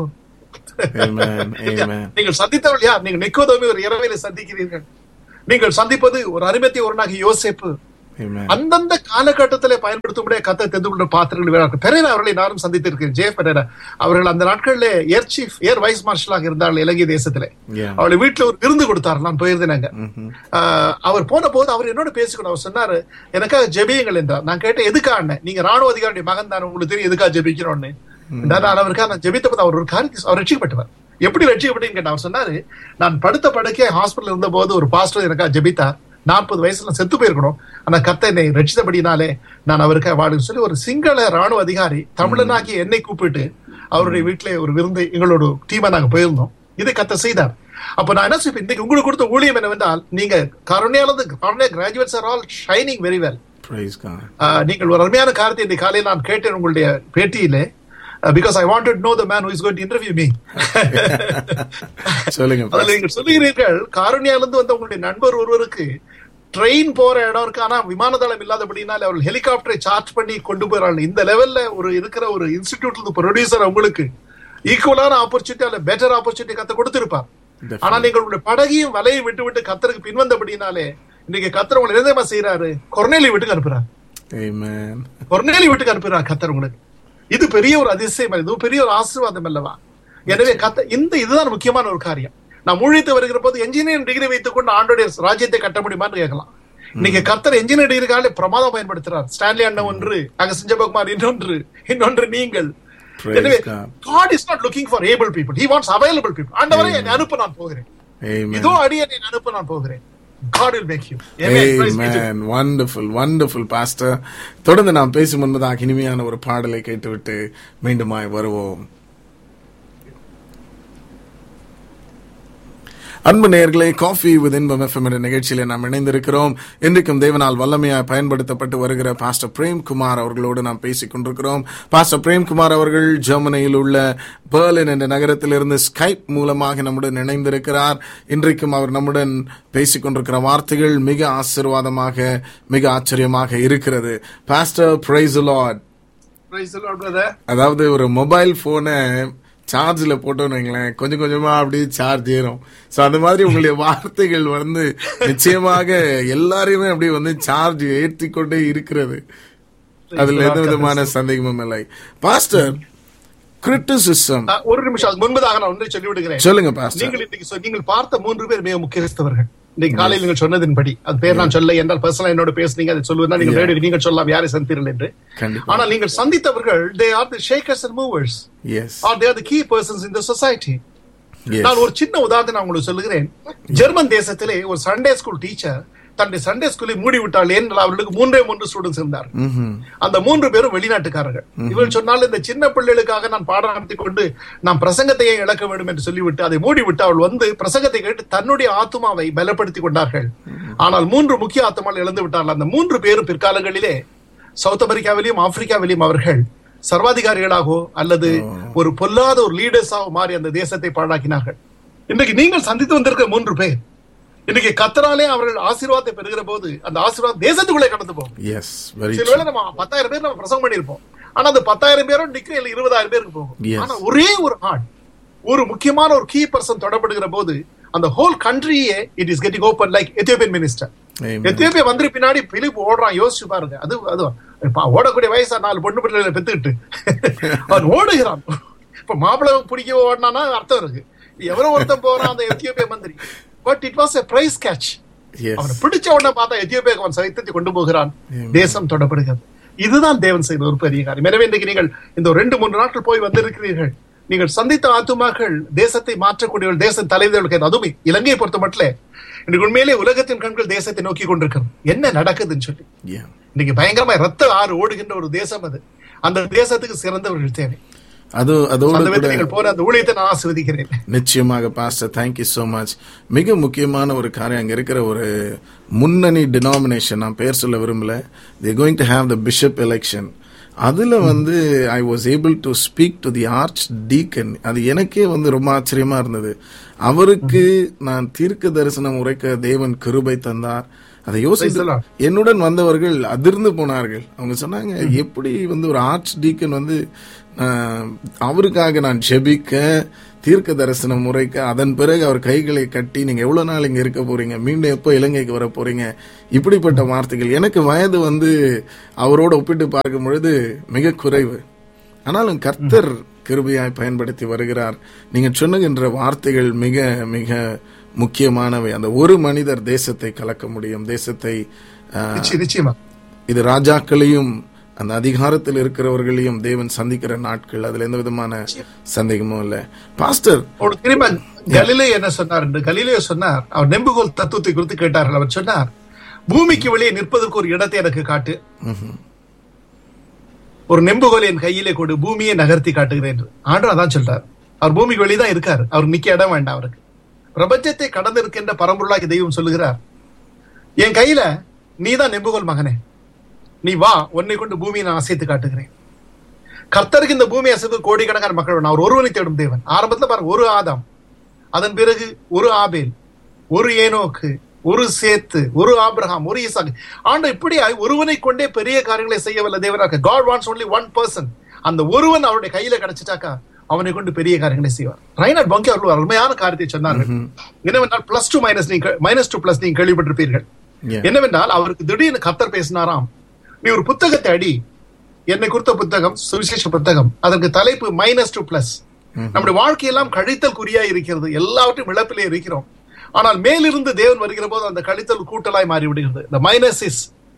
Amen. Amen. நீங்கள் சந்தித்தவள் யார் நீங்கள் நிக்கோதேமு ஒரு இரவையில சந்திக்கிறீர்கள் நீங்கள் சந்திப்பது ஒரு அருமத்தை ஒருநாகி யோசேப்பு Amen. அந்தந்த காலகட்டத்திலே பயன்படுத்தும்படியே கத்தை தெரிந்து கொண்ட பாத்திரங்கள் வேறார்கள் பெரேரா அவர்களை நானும் சந்தித்திருக்கேன் ஜே பெரேரா அவர்கள் அந்த நாட்களிலே ஏர் சீஃப் ஏர் வைஸ் மார்ஷலாக இருந்தார்கள் இலங்கை தேசத்திலே Yeah. அவளை வீட்டுல ஒரு விருந்து கொடுத்தார் நான் போயிருந்தேங்க Mhm. ஆஹ் அவர் போன போது அவர் என்னோட பேசிக்கணும் அவர் சொன்னாரு எனக்காக ஜெபியுங்கள் என்றார் நான் கேட்டேன் எதுக்கா அண்ணன் நீங்க ராணுவ அதிகாரியுடைய மகன் தான் உங்களுக்கு தெரியும் எதுக்கா ஜெபிக்கணும்னு நான் அவருக்காக நான் ஜெபித்த போது அவர் ஒரு காரியத்தை அவர் ரட்சிக்கப்பட்டவர் எப்படி ரட்சிக்கப்பட்டீங்கன்னு கேட்டேன் அவர் சொன்னாரு நான் படுத்த படுக்கே ஹாஸ்பிட்டல் இருந்த போது ஒரு பாஸ்டர் எனக்காக ஜெபித்தார் நாற்பது வயசுல செத்து போயிருக்கணும் ஆனா கத்த என்னை ரட்சித்தபடினாலே நான் அவருக்காக வாடுன்னு சொல்லி ஒரு சிங்கள ராணுவ அதிகாரி தமிழனாக்கி என்னை கூப்பிட்டு அவருடைய வீட்டிலே ஒரு விருந்து எங்களோட டீமா நாங்க போயிருந்தோம் இதை கத்த செய்தார் அப்ப நான் என்ன சொல்றேன் இன்னைக்கு உங்களுக்கு கொடுத்த ஊழியம் என்னவென்றால் நீங்க கருணையானது கருணையா graduates are all shining very well Praise God. நீங்கள் ஒரு அருமையான காரியத்தை இந்த காலையில் நான் கேட்டேன் உங்களுடைய பேட்டியிலே because I wanted know the man who is going to interview me சொல்லுங்க அதுல Pastor. நீங்கள் சொல்லுகிறீர்கள் காரணியாலிருந்து வந்த உங்களுடைய நண்பர் ஒருவருக்கு ட்ரெயின் போற இடம் இருக்கு ஆனா விமான தளம் இல்லாதபடினால அவர்கள் ஹெலிகாப்டரை சார்ஜ் பண்ணி கொண்டு போறாங்க இந்த லெவல்ல ஒரு இருக்கிற ஒரு இன்ஸ்டிடியூட்ல இருந்து ப்ரொடியூசர் உங்களுக்கு ஈக்குவலான ஆப்பர்ச்சுனிட்டி அல்ல பெட்டர் ஆப்பர்ச்சுனிட்டி கத்த கொடுத்திருப்பார் ஆனா நீங்கள் உங்களுடைய படகையும் வலையை விட்டு விட்டு கத்தருக்கு பின்வந்தபடினாலே இன்னைக்கு கத்தர் உங்களை என்ன செய்யறாரு கொர்நேலி வீட்டுக்கு அனுப்புறாரு Amen. கொர்நேலி வீட்டுக்கு அனுப்புறார் கத்தர் உங்களுக்கு இது பெரிய ஒரு அதிசயம் அல்ல, இது பெரிய ஒரு ஆசீர்வாதம் அல்லவா எனவே கத்த இந்த இதுதான் முக்கியமான ஒரு காரியம் நான் ஊழித்து வருகிற போது என்ஜினியரிங் டிகிரி வைத்துக் கொண்டு ஆண்டோடைய ராஜ்யத்தை கட்ட முடியுமான்னு கேட்கலாம் இன்னைக்கு கத்தர் என்ஜினியர் டிகிரிக்காலே பிரமாதம் பயன்படுத்துறார் ஸ்டான்லி அண்ணன் ஒன்று அங்க செஞ்சபகுமார் இன்னொன்று இன்னொன்று நீங்கள் Praise எனவே God. God is not looking for able people. He wants available people. ஆண்டவரே என்னை அனுப்ப நான் போகிறேன் Amen. இதோ அடியனை அனுப்ப நான் போகிறேன் God will make you. Amen. Praise be to Amen. Wonderful, wonderful, Pastor. தொடர்ந்து நாம் பேசும் முன்பதாக இனிமையான ஒரு பாடலை கேட்டுவிட்டு மீண்டுமாய் வருவோம் அன்பு நேயர்களே காஃபி வித் இன்பம் எஃப்எம் என்ற நிகழ்ச்சியில நாம் இணைந்திருக்கிறோம் இன்றைக்கும் தேவனால் வல்லமையாய் பயன்படுத்தப்பட்டு வருகிற பாஸ்டர் பிரேம்குமார் அவர்களோடு நாம் பேசிக் கொண்டிருக்கிறோம் பாஸ்டர் பிரேம்குமார் அவர்கள் ஜெர்மனியில் உள்ள பெர்லின் என்ற நகரத்திலிருந்து ஸ்கைப் மூலமாக நம்முடன் இணைந்திருக்கிறார் இன்றைக்கும் அவர் நம்முடன் பேசிக் கொண்டிருக்கிற வார்த்தைகள் மிக ஆசீர்வாதமாக மிக ஆச்சரியமாக இருக்கிறது pastor praise lord Praise the Lord, brother. அதாவது ஒரு மொபைல் போனை சார்ஜில் போட்டோன்னு வைங்களேன் கொஞ்சம் கொஞ்சமா அப்படியே சார்ஜ் ஏறும் ஸோ அந்த மாதிரி உங்களுடைய வார்த்தைகள் வந்து நிச்சயமாக எல்லாரையுமே அப்படியே வந்து சார்ஜ் ஏற்றி கொண்டே இருக்கிறது அதுல எந்த விதமான சந்தேகமும் இல்லை பாஸ்டர் கிரிட்டிசிசம் நான் ஒரு நிமிஷம் அதுக்கு முன்பதாக நான் ஒன்றை சொல்லி விடுகிறேன் சொல்லுங்க பாஸ்டர் நீங்கள் இன்னைக்கு சொ- நீங்கள் பார்த்த மூன்று பேர் மிக முக்கியஸ்தவர்கள் இன்னைக்கு காலையில் நீங்கள் சொன்னதின்படி அது பேர் நான் சொல்ல என்றால் பர்சனலா என்னோட பேசுனீங்க அதை சொல்லுவதா நீங்கள் Yeah. ரேடியோ நீங்கள் சொல்லலாம் யாரை சந்தித்தீர்கள் என்று கண்டிப்பா ஆனால் நீங்கள் சந்தித்தவர்கள் they are the shakers and movers yes are they are the key persons in the society yes நான் ஒரு சின்ன உதாரணம் நான் உங்களுக்கு சொல்லுகிறேன் ஜெர்மன் தேசத்திலே ஒரு சண்டே ஸ்கூல் டீச்சர் தன்னுடைய சண்டே ஸ்கூலை மூடி விட்டாள் என்றால் அவர்களுக்கு மூன்றே மூன்று ஸ்டூடெண்ட்ஸ் இருந்தார் அந்த மூன்று பேரும் வெளிநாட்டுக்காரர்கள் இவர்கள் சொன்னால் இந்த சின்ன பிள்ளைகளுக்காக நான் பாடம் நடத்தி கொண்டு நான் பிரசங்கத்தையே இழக்க வேண்டும் என்று சொல்லிவிட்டு அதை மூடிவிட்டு அவள் வந்து பிரசங்கத்தை கேட்டு தன்னுடைய ஆத்துமாவை பலப்படுத்திக் கொண்டார்கள் ஆனால் மூன்று முக்கிய ஆத்துமால் இழந்து விட்டார்கள் அந்த மூன்று பேரும் பிற்காலங்களிலே சவுத் அமெரிக்காவிலும் ஆப்பிரிக்காவிலும் அவர்கள் சர்வாதிகாரிகளாகவோ அல்லது ஒரு பொல்லாத ஒரு லீடர்ஸாக மாறி அந்த தேசத்தை பாழாக்கினார்கள் இன்றைக்கு நீங்கள் சந்தித்து வந்திருக்க மூன்று பேர் இன்னைக்கு கத்தராலே அவர்கள் ஆசீர்வாதத்தை பெறுகிற போது அந்த ஆசீர்வாதம் தேசத்துக்குள்ளே கடந்து போகும் எஸ் வெரி சில வேளை நம்ம பத்தாயிரம் பேர் நம்ம பிரசங்கம் பண்ணியிருப்போம் ஆனா அந்த பத்தாயிரம் பேரும் நிக்கிற இல்ல இருபதாயிரம் பேருக்கு போகும் Yes. ஆனா ஒரே ஒரு ஆள் ஒரு முக்கியமான ஒரு கீ பர்சன் தொடப்படுகிற போது அந்த ஹோல் கண்ட்ரியே it is getting open like Ethiopian minister Ethiopia வந்து பின்னாடி பிலிப் ஓடுறான் யோசிச்சு பாருங்க அது அது இப்ப ஓடக்கூடிய வயசா நாலு பொண்ணு பிள்ளைகளை பெத்துக்கிட்டு அவன் ஓடுகிறான் இப்ப மாப்பிள்ளை பிடிக்க ஓடினானா அர்த்தம் இருக்கு எவரோ ஒருத்தன் போறான் அந்த எத்தியோப்பிய மந்திரி but it was a prize catch அவனை எஸ் பிடிச்ச உடனே பார்த்தா எத்தியோப்பியாக்கு அவன் சைத்தத்தை கொண்டு போகிறான் Amen. தேசம் தொடப்படுகிறது இதுதான் தேவன் செய்த ஒரு பெரிய காரியம் எனவே இன்றைக்கு நீங்கள் இந்த ஒரு ரெண்டு மூன்று நாட்கள் போய் வந்திருக்கிறீர்கள் நீங்கள் சந்தித்த ஆத்துமாக்கள் தேசத்தை மாற்றக்கூடியவர்கள் தேச தலைவர்களுக்கு அதுவும் இலங்கையை பொறுத்த மட்டும் இன்னைக்கு உண்மையிலே உலகத்தின் கண்கள் தேசத்தை நோக்கி கொண்டிருக்கிறது என்ன நடக்குதுன்னு சொல்லி Yeah. இன்னைக்கு பயங்கரமா ரத்த ஆறு ஓடுகின்ற ஒரு தேசம் அது அந்த தேசத்துக்கு சிறந்தவர்கள் தேவை அது அதோடு அந்த கூட விதத்தில் நீங்கள் போற அந்த ஊழியத்தை நான் ஆசிர்வதிக்கிறேன் நிச்சயமாக பாஸ்டர் தேங்க்யூ so மச் மிக முக்கியமான ஒரு காரியம் அங்க இருக்கிற ஒரு முன்னணி டினாமினேஷன் நான் பேர் சொல்ல விரும்பல the going to have the bishop election அதுல வந்து I was able to speak to the archdeacon அது எனக்கே வந்து ரொம்ப ஆச்சரியமா இருந்தது அவருக்கு நான் தீர்க்க தரிசனம் உரைக்க தேவன் கிருபை தந்தார் அதை Praise யோசித்து the Lord. என்னுடன் வந்தவர்கள் அதிர்ந்து போனார்கள் அவங்க சொன்னாங்க எப்படி வந்து ஒரு ஆர்ச் டீக்கன் வந்து ஆஹ், அவருக்காக நான் ஜெபிக்க தீர்க்க தரிசனம் முறைக்க அதன் பிறகு அவர் கைகளை கட்டி நீங்க எவ்வளவு நாள் இங்க இருக்க போறீங்க மீண்டும் எப்போ இலங்கைக்கு வர போறீங்க இப்படிப்பட்ட வார்த்தைகள் எனக்கு வயது வந்து அவரோட ஒப்பிட்டு பார்க்கும் பொழுது மிக குறைவு ஆனாலும் கர்த்தர் கிருபையாய் பயன்படுத்தி வருகிறார் நீங்க சொன்னுகின்ற வார்த்தைகள் மிக மிக முக்கியமானவை அந்த ஒரு மனிதர் தேசத்தை கலக்க முடியும் தேசத்தை ஆஹ், நிச்சயம் நிச்சயமா இது ராஜாக்களையும் அந்த அதிகாரத்தில் இருக்கிறவர்களையும் தேவன் சந்திக்கிற நாட்கள் அதுல எந்த விதமான சந்தேகமும் இல்ல பாஸ்டர் ஒரு திரும்ப கலிலே என்ன சொன்னார் என்று கலிலே சொன்னார் அவர் நெம்புகோல் தத்துவத்தை குறித்து கேட்டார்கள் அவர் சொன்னார் பூமிக்கு வெளியே நிற்பதற்கு ஒரு இடத்தை எனக்கு காட்டு ஒரு நெம்புகோல் என் கையிலே கொடு பூமியை நகர்த்தி காட்டுகிறேன் என்று ஆண்டு அதான் சொல்றார் அவர் பூமிக்கு வெளியே தான் இருக்காரு அவர் நிக்க இடம் வேண்டாம் அவருக்கு பிரபஞ்சத்தை கடந்து இருக்கின்ற பரம்பொருளாகி தெய்வம் சொல்லுகிறார் என் கையில நீதான் நெம்புகோல் மகனே நீ வா உன்னை கொண்டு பூமியை நான் அசைத்து காட்டுகிறேன் கர்த்தருக்கு இந்த பூமி அசைத்து கோடிக்கணக்கான மக்கள் வேணும். அவர் ஒருவனை தேடும் தேவன் ஆரம்பத்துல பாருங்க ஒரு ஆதாம் அதன் பிறகு ஒரு ஆபேல் ஒரு ஏனோக்கு ஒரு சேத்து ஒரு ஆபிரகாம் ஒரு ஈசாக்கு ஆண்டு இப்படி ஒருவனை கொண்டே பெரிய காரியங்களை செய்ய வல்ல தேவனாக God wants only one person அந்த ஒருவன் அவருடைய கையில கிடைச்சிட்டாக்கா அவனை கொண்டு பெரிய காரியங்களை செய்வார் ரைனாட் பங்கி அவர்கள் ஒரு அருமையான காரியத்தை சொன்னார்கள் என்னவென்றால் பிளஸ் டூ மைனஸ் நீங்க மைனஸ் டூ பிளஸ் நீங்க கேள்விப்பட்டிருப்பீர்கள் Yeah. என்னவென்றால் அவருக்கு திடீர்னு கர்த்தர் பேசினாராம் நீ ஒரு புத்தகத்தை அடி என்னை குறித்த புத்தகம் சுவிசேஷ புத்தகம் அதற்கு தலைப்பு மைனஸ் டூ பிளஸ் நம்முடைய வாழ்க்கையெல்லாம் கழித்தல் குறியா இருக்கிறது எல்லாவற்றையும் இழப்பிலே இருக்கிறோம் ஆனால் மேலிருந்து தேவன் வருகிற போது அந்த கழித்தல் கூட்டலாய் மாறி விடுகிறது the minus is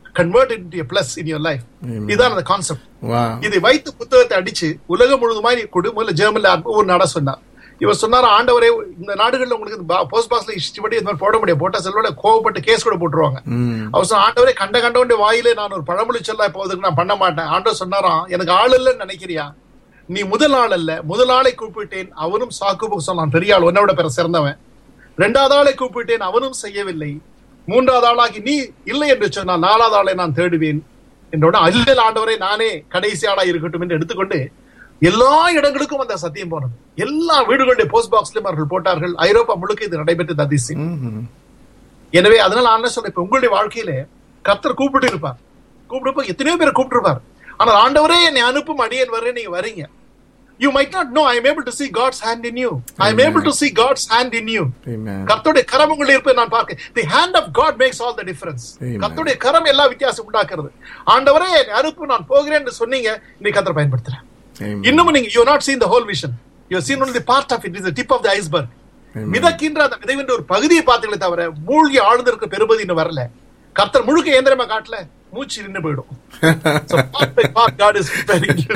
convert into plus in your life இதுதான் அந்த கான்செப்ட் வா இதை வைத்து புத்தகத்தை அடிச்சு உலகம் முழுதுமாய் நீ கொடு முதல்ல ஜெர்மன்ல ஒரு நட சொன்னார் இவர் சொன்னார் ஆண்டவரே இந்த நாடுகள்ல உங்களுக்கு போஸ்ட் பாஸ்ல இஷ்டப்படி இந்த மாதிரி போட முடியாது போட்டா செல்வோட கோவப்பட்டு கேஸ் கூட போட்டுருவாங்க ம் அவர் சொன்ன ஆண்டவரே கண்ட கண்டவண்ட வாயிலே நான் ஒரு பழமொழி சொல்ல போவதுக்கு நான் பண்ண மாட்டேன் ஆண்டவர் சொன்னாராம் எனக்கு ஆள் இல்லைன்னு நினைக்கிறியா நீ முதல் ஆள் அல்ல முதல் ஆளை கூப்பிட்டேன் அவனும் சாக்கு சொன்னான் பெரிய ஆள் உன்னை விட பெற சிறந்தவன் இரண்டாவது ஆளை கூப்பிட்டேன் அவனும் செய்யவில்லை மூன்றாவது ஆளாகி நீ இல்லை என்று சொன்னால் நாலாவது ஆளை நான் தேடுவேன் என்றோட அல்லல் ஆண்டவரை நானே கடைசி ஆளா இருக்கட்டும் என்று எடுத்துக்கொண்டு எல்லா இடங்களுக்கும் அந்த சத்தியம் போனது எல்லா வீடுகளுடைய போஸ்ட் பாக்ஸ்லயும் அவர்கள் போட்டார்கள் ஐரோப்பா முழுக்க இது நடைபெற்றது அதிசயம் ம்ஹும். எனவே அதனால நான் என்ன சொல்றேன் இப்ப உங்களுடைய வாழ்க்கையில கர்த்தர் கூப்பிட்டு இருப்பார் கூப்பிடுப்ப எத்தனையோ பேர் கூப்பிட்டுருப்பார் ஆனால் ஆண்டவரே என்னை அனுப்பும் அடியேன் வரேன் நீங்க வரீங்க you might not know I am able to see God's hand in you I am able to see God's hand in you Amen. கர்த்தருடைய கரம் உங்களுடைய இருப்பை நான் பார்க்க the hand of God makes all the difference Amen. கர்த்தருடைய கரம் எல்லா வித்தியாசம் உண்டாக்குறது ஆண்டவரே என்னை அனுப்பு நான் போகிறேன் என்று சொன்னீங்க இன்னைக்கு கர்த்தர் பயன்படுத்துறேன் Amen. இன்னும் நீங்க you not seen the whole vision you seen only part of it is tip of the iceberg Amen. மிதக்கின்ற அந்த விதைவின்ற ஒரு பகுதியை பார்த்தீங்களே தவிர மூழ்கி ஆழ்ந்திருக்க பெருமதி இன்னும் வரல கர்த்தர் முழுக்க இயந்திரமா காட்டல மூச்சு நின்னு போயிடும் So, part by part, God is preparing you.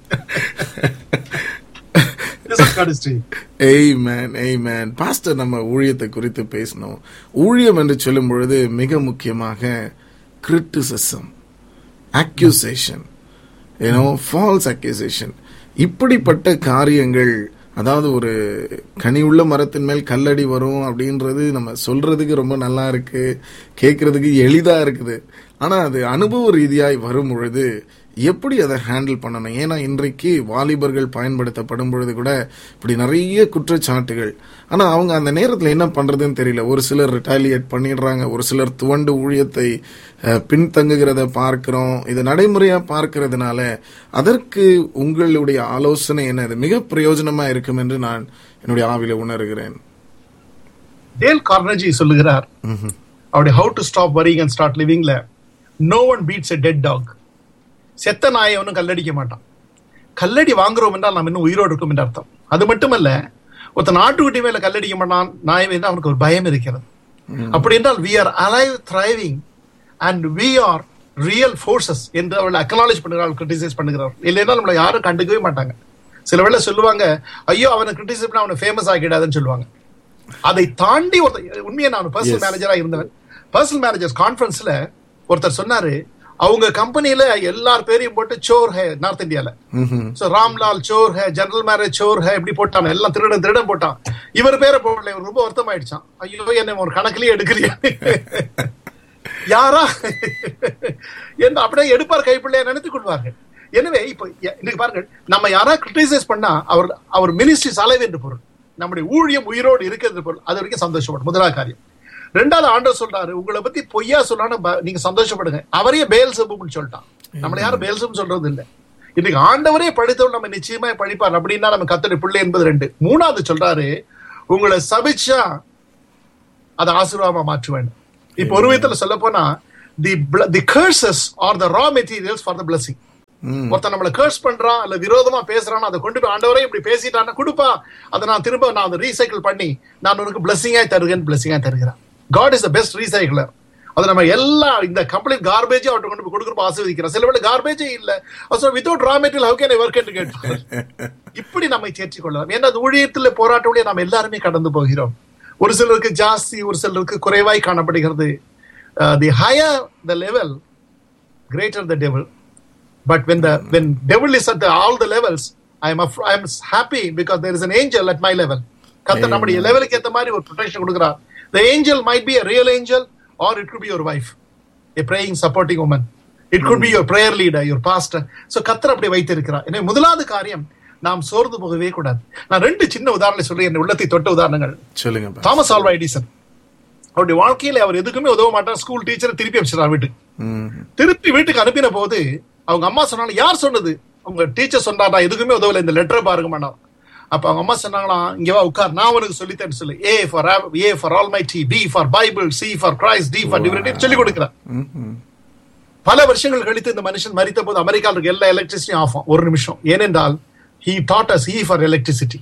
This is God is doing. Amen, amen. Pastor நம்ம ஊழியத்தை குறித்து பேசணும் ஊழியம் என்று சொல்லும் பொழுது மிக முக்கியமாக கிரிட்டிசிசம் அக்யூசேஷன் ஏன்னோ ஃபால்ஸ் அக்யூசேஷன் இப்படிப்பட்ட காரியங்கள் அதாவது ஒரு கனி உள்ள மரத்தின் மேல் கல்லடி வரும் அப்படின்றது நம்ம சொல்றதுக்கு ரொம்ப நல்லா இருக்கு கேட்கறதுக்கு எளிதா இருக்குது ஆனா அது அனுபவ ரீதியாய் வரும் பொழுது எப்படி அதை ஹேண்டில் பண்ணணும் ஏன்னா இன்றைக்கு வாலிபர்கள் பயன்படுத்தப்படும் பொழுது கூட இப்படி நிறைய குற்றச்சாட்டுகள் ஆனா அவங்க அந்த நேரத்துல என்ன பண்றதுன்னு தெரியல ஒரு சிலர் ரிட்டாலியேட் பண்ணிடுறாங்க ஒரு சிலர் துவண்டு ஊழியத்தை அஹ், பின்தங்குகிறத பார்க்கிறோம் இதை நடைமுறையா பார்க்கிறதுனால அதற்கு உங்களுடைய ஆலோசனை என்ன இது மிக பிரயோஜனமா இருக்கும் என்று நான் என்னுடைய ஆவில உணர்கிறேன் டேல் கார்னஜி சொல்லுகிறார் அவருடைய how to stop worrying and start லிவிங்ல no one beats a dead dog செத்த நாயை ஒன்றும் கல்லடிக்க மாட்டான் கல்லடி வாங்குறோம் என்றால் நாம் இன்னும் உயிரோடு இருக்கும் என்று அர்த்தம் அது மட்டுமல்ல ஒருத்தன் நாட்டுக்குட்டி மேல கல்லடிக்க மாட்டான் நாய் மீது அவனுக்கு ஒரு பயம் இருக்கிறது அப்படி என்றால் we are alive thriving and we are real forces என்று அவள் அக்னாலேஜ் பண்ணுகிறாள் கிரிட்டிசைஸ் பண்ணுகிறார் இல்லைன்னா நம்மளை யாரும் கண்டுக்கவே மாட்டாங்க சில வேளை சொல்லுவாங்க ஐயோ அவனை கிரிட்டிசைஸ் பண்ண அவனை ஃபேமஸ் ஆகிடாதுன்னு சொல்லுவாங்க அதை தாண்டி ஒருத்தர் உண்மையை நான் பர்சனல் Yes. மேனேஜரா இருந்தவன் பர்சனல் மேனேஜர்ஸ் கான்ஃபரன்ஸ்ல ஒருத்தர் சொன்னாரு அவங்க கம்பெனில எல்லார் பேரையும் போட்டு சோர் ஹே நார்த் இந்தியால ம்ஹும். சோ ராம்லால் சோர் ஹே ஜெனரல் மேரேஜ் சோர் ஹே இப்படி போட்டான் எல்லாம் திருடன் திருடன் போட்டான் இவர் பேரை போடல இவர் ரொம்ப வருத்தம் ஆயிடுச்சான் ஐயோ என்ன ஒரு கணக்குலயே எடுக்கிறியா யாரா என்ன அப்படியே எடுப்பார் கைப்பிள்ளைய நினைத்துக் கொள்வார்கள் எனவே இப்ப எ- இன்னைக்கு பாருங்கள் நம்ம யாரா கிரிட்டிசைஸ் பண்ணா அவர் அவர் மினிஸ்ட்ரி சலைவு என்று பொருள் நம்முடைய ஊழியம் உயிரோடு இருக்கிறது பொருள் அது வரைக்கும் சந்தோஷப்படும் முதலாவது காரியம் ரெண்டாவது ஆண்டவர் சொல்றாரு உங்களை பத்தி பொய்யா சொல்லான்னு ப- நீங்க சந்தோஷப்படுங்க அவரையே பேல் செப்புன்னு சொல்லிட்டான் நம்மள யாரும் பேல் செப்பு சொல்றது இல்ல இன்னைக்கு ஆண்டவரே படித்தவன் நம்ம நிச்சயமா படிப்பார் அப்படின்னா நம்ம கத்தடி பிள்ளை என்பது ரெண்டு மூணாவது சொல்றாரு உங்களை சபிச்சா அதை ஆசீர்வாதமா மாற்றுவேன் இப்ப ஒரு விதத்துல சொல்ல போனா the the curses are the raw materials for the blessing ம். ஒருத்தன் நம்மள கர்ஸ் பண்றான் அல்ல விரோதமா பேசுறான் அதை கொண்டு போய் ஆண்டவரே இப்படி பேசிட்டான்னா கொடுப்பா அதை நான் திரும்ப நான் அதை ரீசைக்கிள் பண்ணி நான் உனக்கு பிளஸிங்காய் தருகிறேன் பிளஸிங்காய் தருகிறேன் God is the best recycler அது நம்ம எல்லா இந்த கம்ப்ளீட் கார்பேஜ் அவர்கிட்ட கொண்டு போய் கொடுக்குறப்ப ஆசீர்வதிக்கிறோம் சில வேளை கார்பேஜே இல்ல without raw material how can work என்று கேட்டு இப்படி நம்மை தேர்ச்சிக் கொள்ளலாம் ஏன்னா அது ஊழியத்தில் போராட்டோடைய நாம் எல்லாருமே கடந்து போகிறோம் ஒரு சிலருக்கு ஜாஸ்தி ஒரு சிலருக்கு குறைவாய் காணப்படுகிறது the higher the level greater the devil but when the when devil is at the, all the levels i am af- i am happy because there is an angel at my level கர்த்தர் நம்முடைய லெவலுக்கு ஏத்த மாதிரி ஒரு protection கொடுக்குறார் the angel might be a real angel or it could be your wife a praying supporting woman it could be your prayer leader your pastor so கர்த்தர் அப்படி வைத்திருக்கிறார் எனவே முதலாவது காரியம் நாம் சோர்ந்து போகவே கூடாது நான் ரெண்டு சின்ன உதாரணம் சொல்லி என் உள்ளத்தை தொட்ட உதாரணங்கள் சொல்லுங்க பாஸ்டர். தாமஸ் ஆல்வா எடிசன் அவருடைய வாழ்க்கையில அவர் எதுக்குமே உதவ மாட்டார் ஸ்கூல் டீச்சரை திருப்பி அமைச்சிடார் வீட்டுக்கு ம். திருப்பி வீட்டுக்கு அனுப்பின போது அவங்க அம்மா சொன்னாங்க யார் சொன்னது உங்க டீச்சர் சொன்னா நான் எதுக்குமே உதவல இந்த லெட்டரை பாருங்க மாட்டான் அப்ப அவங்க அம்மா சொன்னாங்களாம் இங்க வா உட்கார் நான் உனக்கு சொல்லித்தேன்னு சொல்லி A for A for Almighty D B for Bible C for Christ D for divinity சொல்லி கொடுக்குறேன் ம்ஹும். பல வருஷங்கள் கழித்து இந்த மனுஷன் மரித்த போது அமெரிக்காவில் இருக்க எல்லா எலக்ட்ரிசிட்டியும் ஆஃப் ஒரு நிமிஷம் ஏனென்றால் he taught us he for electricity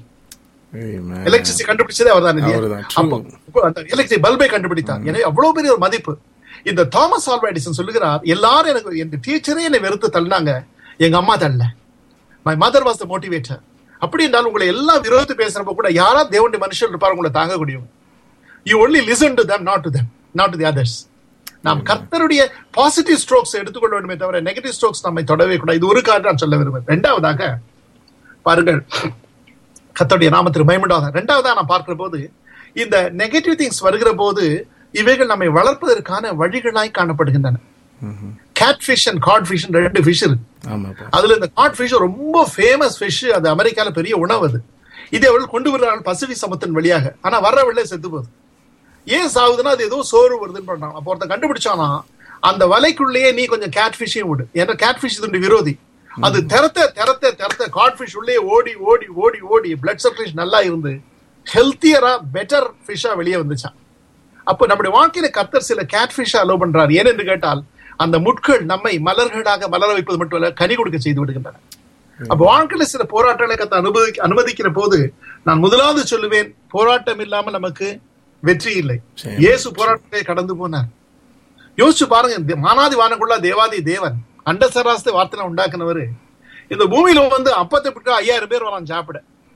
Amen. Electricity கண்டுபிடிச்சதே அவர் தான் அவர்தான், true. எலக்ட்ரிக் பல்பை கண்டுபிடித்தார் எனவே அவ்வளவு பெரிய ஒரு மதிப்பு இந்த தாமஸ் ஆல்வா எடிசன் சொல்லுகிறார் எல்லாரும் எனக்கு என் டீச்சரே என்னை வெறுத்து தள்ளினாங்க எங்க அம்மா தள்ளல my mother was the motivator அப்படி என்றால் உங்களை எல்லாம் விரோதித்து பேசுறப்ப கூட யாரா தேவனுடைய மனுஷன் இருப்பாரு உங்களை தாங்கக்கூடியவங்க you only listen to them not to them not to the others நாம் கர்த்தருடைய பாசிட்டிவ் ஸ்ட்ரோக்ஸ் எடுத்துக்கொள்ள வேண்டுமே தவிர நெகட்டிவ் ஸ்ட்ரோக்ஸ் நம்மை தொடவே கூடாது இது ஒரு காரணம் நான் சொல்ல விரும்புகிறேன் ரெண்டாவதாக பாருங்கள் கர்த்தருடைய நாமத்திற்கு பயமுண்டாக ரெண்டாவதா நான் பார்க்கிற போது இந்த நெகட்டிவ் திங்ஸ் வருகிற போது இவைகள் நம்மை வளர்ப்பதற்கான வழிகளாய் காணப்படுகின்றன catfish and codfish ரெண்டு ஃபிஷ் இருக்கு ஆமாப்பா அதுல இந்த காட் ஃபிஷ் ரொம்ப ஃபேமஸ் ஃபிஷ் அது அமெரிக்கால பெரிய உணவு அது இதை அவர்கள் கொண்டு வருகிறார்கள் பசிபிக் சமுத்திரன் வழியாக ஆனா வர்ற வெள்ளை செத்து போகுது ஏன் சாகுதுன்னா அது ஏதோ சோறு வருதுன்னு பண்றாங்க அப்போ ஒருத்தன் கண்டுபிடிச்சானா அந்த வலைக்குள்ளேயே நீ கொஞ்சம் கேட் ஃபிஷ்ஷையும் விடு ஏன்னா கேட் ஃபிஷ் இதனுடைய விரோதி அது திறத்த திறத்த திறத்த காட் ஃபிஷ் உள்ளே ஓடி ஓடி ஓடி ஓடி பிளட் சர்க்குலேஷன் நல்லா இருந்து ஹெல்த்தியரா பெட்டர் ஃபிஷ்ஷா வெளியே வந்துச்சான் அப்போ நம்முடைய வாழ்க்கையில கர்த்தர் சில கேட் ஃபிஷ் அலோவ் பண்றார் ஏனென்று கேட்டால் அந்த முட்கள் நம்மை மலர்களாக மலர வைப்பது மட்டுமல்ல கனி கொடுக்க செய்து விடுகின்றன அப்ப வாழ்க்கையில சில போராட்டங்களை கத்த அனுமதி அனுமதிக்கிற போது நான் முதலாவது சொல்லுவேன் போராட்டம் இல்லாம நமக்கு வெற்றி இல்லை சரி. இயேசு போராட்டத்தை கடந்து போனார் யோசிச்சு பாருங்க இந்த மானாதி வானங்குள்ள தேவாதி தேவன் அண்ட சராசத்தை வார்த்தை உண்டாக்குனவர் இந்த பூமியில வந்து அப்பத்தை பிடிக்க ஐயாயிரம் பேர் வரான் சாப்பிட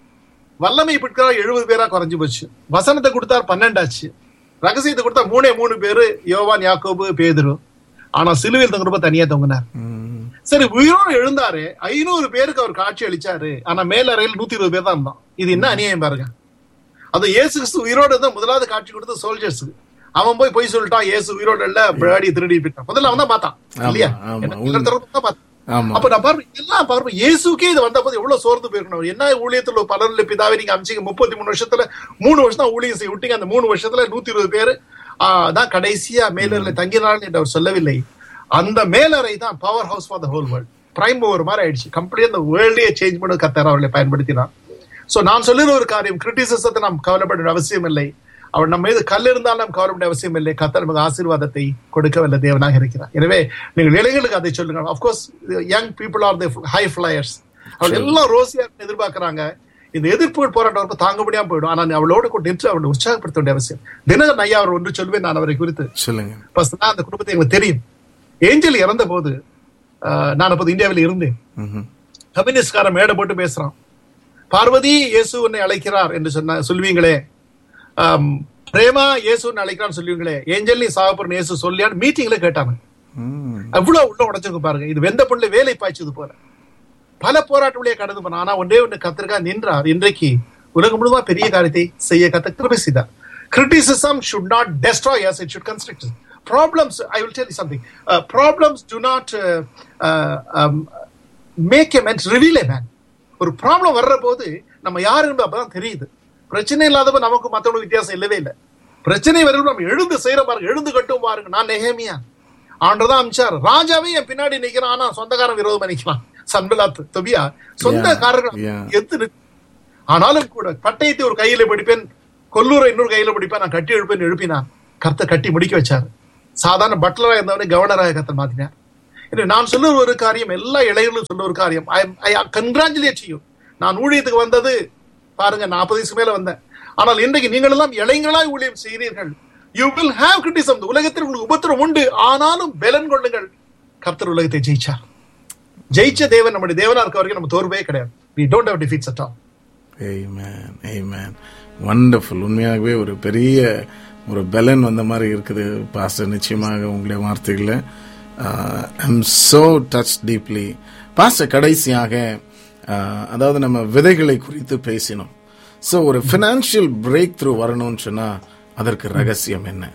வல்லமை பிடிக்கிறா எழுபது பேரா குறைஞ்சு போச்சு வசனத்தை கொடுத்தார் பன்னெண்டாச்சு ரகசியத்தை கொடுத்தா மூணே மூணு பேரு யோவான் யாக்கோபு பேதுரு ஆனா சிலுவையில் தொங்குறப்ப தனியா தொங்கினார் ம். சரி உயிரோடு எழுந்தாரு ஐநூறு பேருக்கு அவர் காட்சி அளிச்சாரு ஆனா மேலறையில் நூத்தி இருபது பேர் தான் இருந்தான் இது என்ன அநியாயம் பாருங்க அது இயேசு கிறிஸ்து உயிரோடு தான் முதலாவது காட்சி கொடுத்த சோல்ஜர்ஸுக்கு அவன் போய் பொய் சொல்லிட்டான் இயேசு உயிரோடு இல்ல பிராடி திருடி போயிட்டான் முதல்ல அவன் தான் பார்த்தான் ஆமா, இல்லையா ஆமா, என்ன உண்மை. திறந்து தான் பார்த்தான். ஆமா அப்ப நான் பாருங்க எல்லாம் பாருங்க இயேசுக்கே இது வந்த போது எவ்வளவு சோர்ந்து போயிருக்கணும் அவர் என்ன ஊழியத்துல பலரில் பிதாவை நீங்க அமிச்சிங்க முப்பத்தி மூணு வருஷத்துல மூணு வருஷம் தான் ஊழியம் செய்ய விட்டீங்க அந்த மூணு வருஷத்துல நூத்தி இருபது பேர் தான் கடைசியா மேலறையில் தங்கினார்கள் என்று அவர் சொல்லவில்லை அந்த மேலறை தான் power house for the whole world prime over மாதிரி ஆயிடுச்சு கம்ப்ளீட் அந்த வேர்ல்டே சேஞ்ச் பண்ண கத்தார் அவர்களை பயன்படுத்தினார் சோ நான் சொல்லுற ஒரு காரியம் கிரிட்டிசிசத்தை நாம் கவலைப்பட வேண்டிய அவசியம் இல்லை அவர் நம்ம மீது கல் இருந்தாலும் நாம் கவலைப்பட வேண்டிய அவசியம் இல்லை கத்தர் நமக்கு ஆசீர்வாதத்தை கொடுக்க வல்ல தேவனாக இருக்கிறார் எனவே நீங்கள் இளைஞர்களுக்கு அதை சொல்லுங்க of course young people are the high flyers அவள் எல்லாம் ரோசியா எதிர்பார்க்கறாங்க இந்த எதிர்ப்புகள் போராட்டம் வரப்ப தாங்க முடியாம போயிடும் ஆனா நீ அவளோட கூட நின்று அவளை உற்சாகப்படுத்த வேண்டிய அவசியம் தினகரன் ஐயா அவர் ஒன்று சொல்வேன் நான் அவரை குறித்து சொல்லுங்க First நான் அந்த குடும்பத்தை எங்களுக்கு தெரியும் ஏஞ்சல் இறந்த போது ஆஹ், நான் அப்போது இந்தியாவில் இருந்தேன் ம்ஹும். கம்யூனிஸ்ட்காரன் மேடை போட்டு பேசுறான் பார்வதி இயேசு உன்னை அழைக்கிறார் என்று சொன்ன சொல்வீங்களே ஆம், பிரேமா இயேசு உன்னை அழைக்கிறான்னு சொல்லுவீங்களே ஏஞ்சல் நீ சாகப்போறன்னு இயேசு சொல்லியான்னு மீட்டிங்ல கேட்டாங்க ம். அவ்வளவு உள்ள உடச்சிருக்கு பாருங்க இது வெந்த புள்ள வேலை பாய்ச்சது போல பல போராட்ட வழியா கடந்து போன ஆனா ஒன்றே ஒன்று கத்திரிக்கா நின்றார் இன்றைக்கு உலகம் முழுவா பெரிய காரியத்தை செய்ய கத்த கிருபை செய்தார் criticism should not destroy us it should construct us problems i will tell you something uh, problems do not uh, uh, um, make a man reveal a man ஒரு ப்ராப்ளம் வர்ற போது நம்ம யாரு என்பது அப்பதான் தெரியுது பிரச்சனை இல்லாதப்ப நமக்கு மத்தவங்களுக்கு வித்தியாசம் இல்லவே இல்லை பிரச்சனை வரும் நம்ம எழுந்து செய்யற பாருங்க எழுந்து கட்டும் பாருங்க நான் நெஹேமியா ஆண்டதான் அமிச்சார் ராஜாவே என் பின்னாடி நிக்கிறான் ஆனா சொந்தக்காரன் விரோதமா நிக்கிறான் சன்பலாத் தொபியா சொந்தக்காரர்கள் Yeah. எத்து நிற்கு. ஆனாலும் கூட பட்டயத்தை ஒரு கையில பிடிப்பேன் கொல்லூரை இன்னொரு கையில பிடிப்பேன் நான் கட்டி எழுப்பேன் எழுப்பினான் கர்த்த கட்டி முடிக்க வச்சாரு சாதாரண பட்லரா இருந்தவனே கவர்னராக கர்த்தர் மாத்தினார் எனவே நான் சொல்ல ஒரு காரியம் எல்லா இளைஞர்களும் சொல்ல ஒரு காரியம் ஐ கங்க்ராச்சுலேட் யூ நான் ஊழியத்துக்கு வந்தது பாருங்க நாற்பது வயசு மேல வந்தேன் ஆனால் இன்றைக்கு நீங்கள் எல்லாம் இளைஞர்களாய் ஊழியம் செய்கிறீர்கள் யூ வில் ஹேவ் கிரிட்டிசம் உலகத்தில் உங்களுக்கு உபத்திரம் உண்டு ஆனாலும் பலன் கொள்ளுங்கள் கர்த்தர் உலகத்தை ஜெயிச்சார் ஜெயிச்ச தேவன் நம்முடைய தேவனா இருக்க வரைக்கும் நம்ம தோல்வே கிடையாது we don't have defeats at all Amen. Amen. Wonderful. உண்மையாகவே ஒரு பெரிய ஒரு பலன் வந்த மாதிரி இருக்குது பாஸ்டர் நிச்சயமாக உங்களுடைய வார்த்தைகளை I'm so touched deeply pastor கடைசியாக ஆஹ், அதாவது நம்ம விதைகளை குறித்து பேசினோம் ஸோ ஒரு ஃபினான்ஷியல் பிரேக் த்ரூ வரணும்னு சொன்னா அதற்கு ரகசியம் என்ன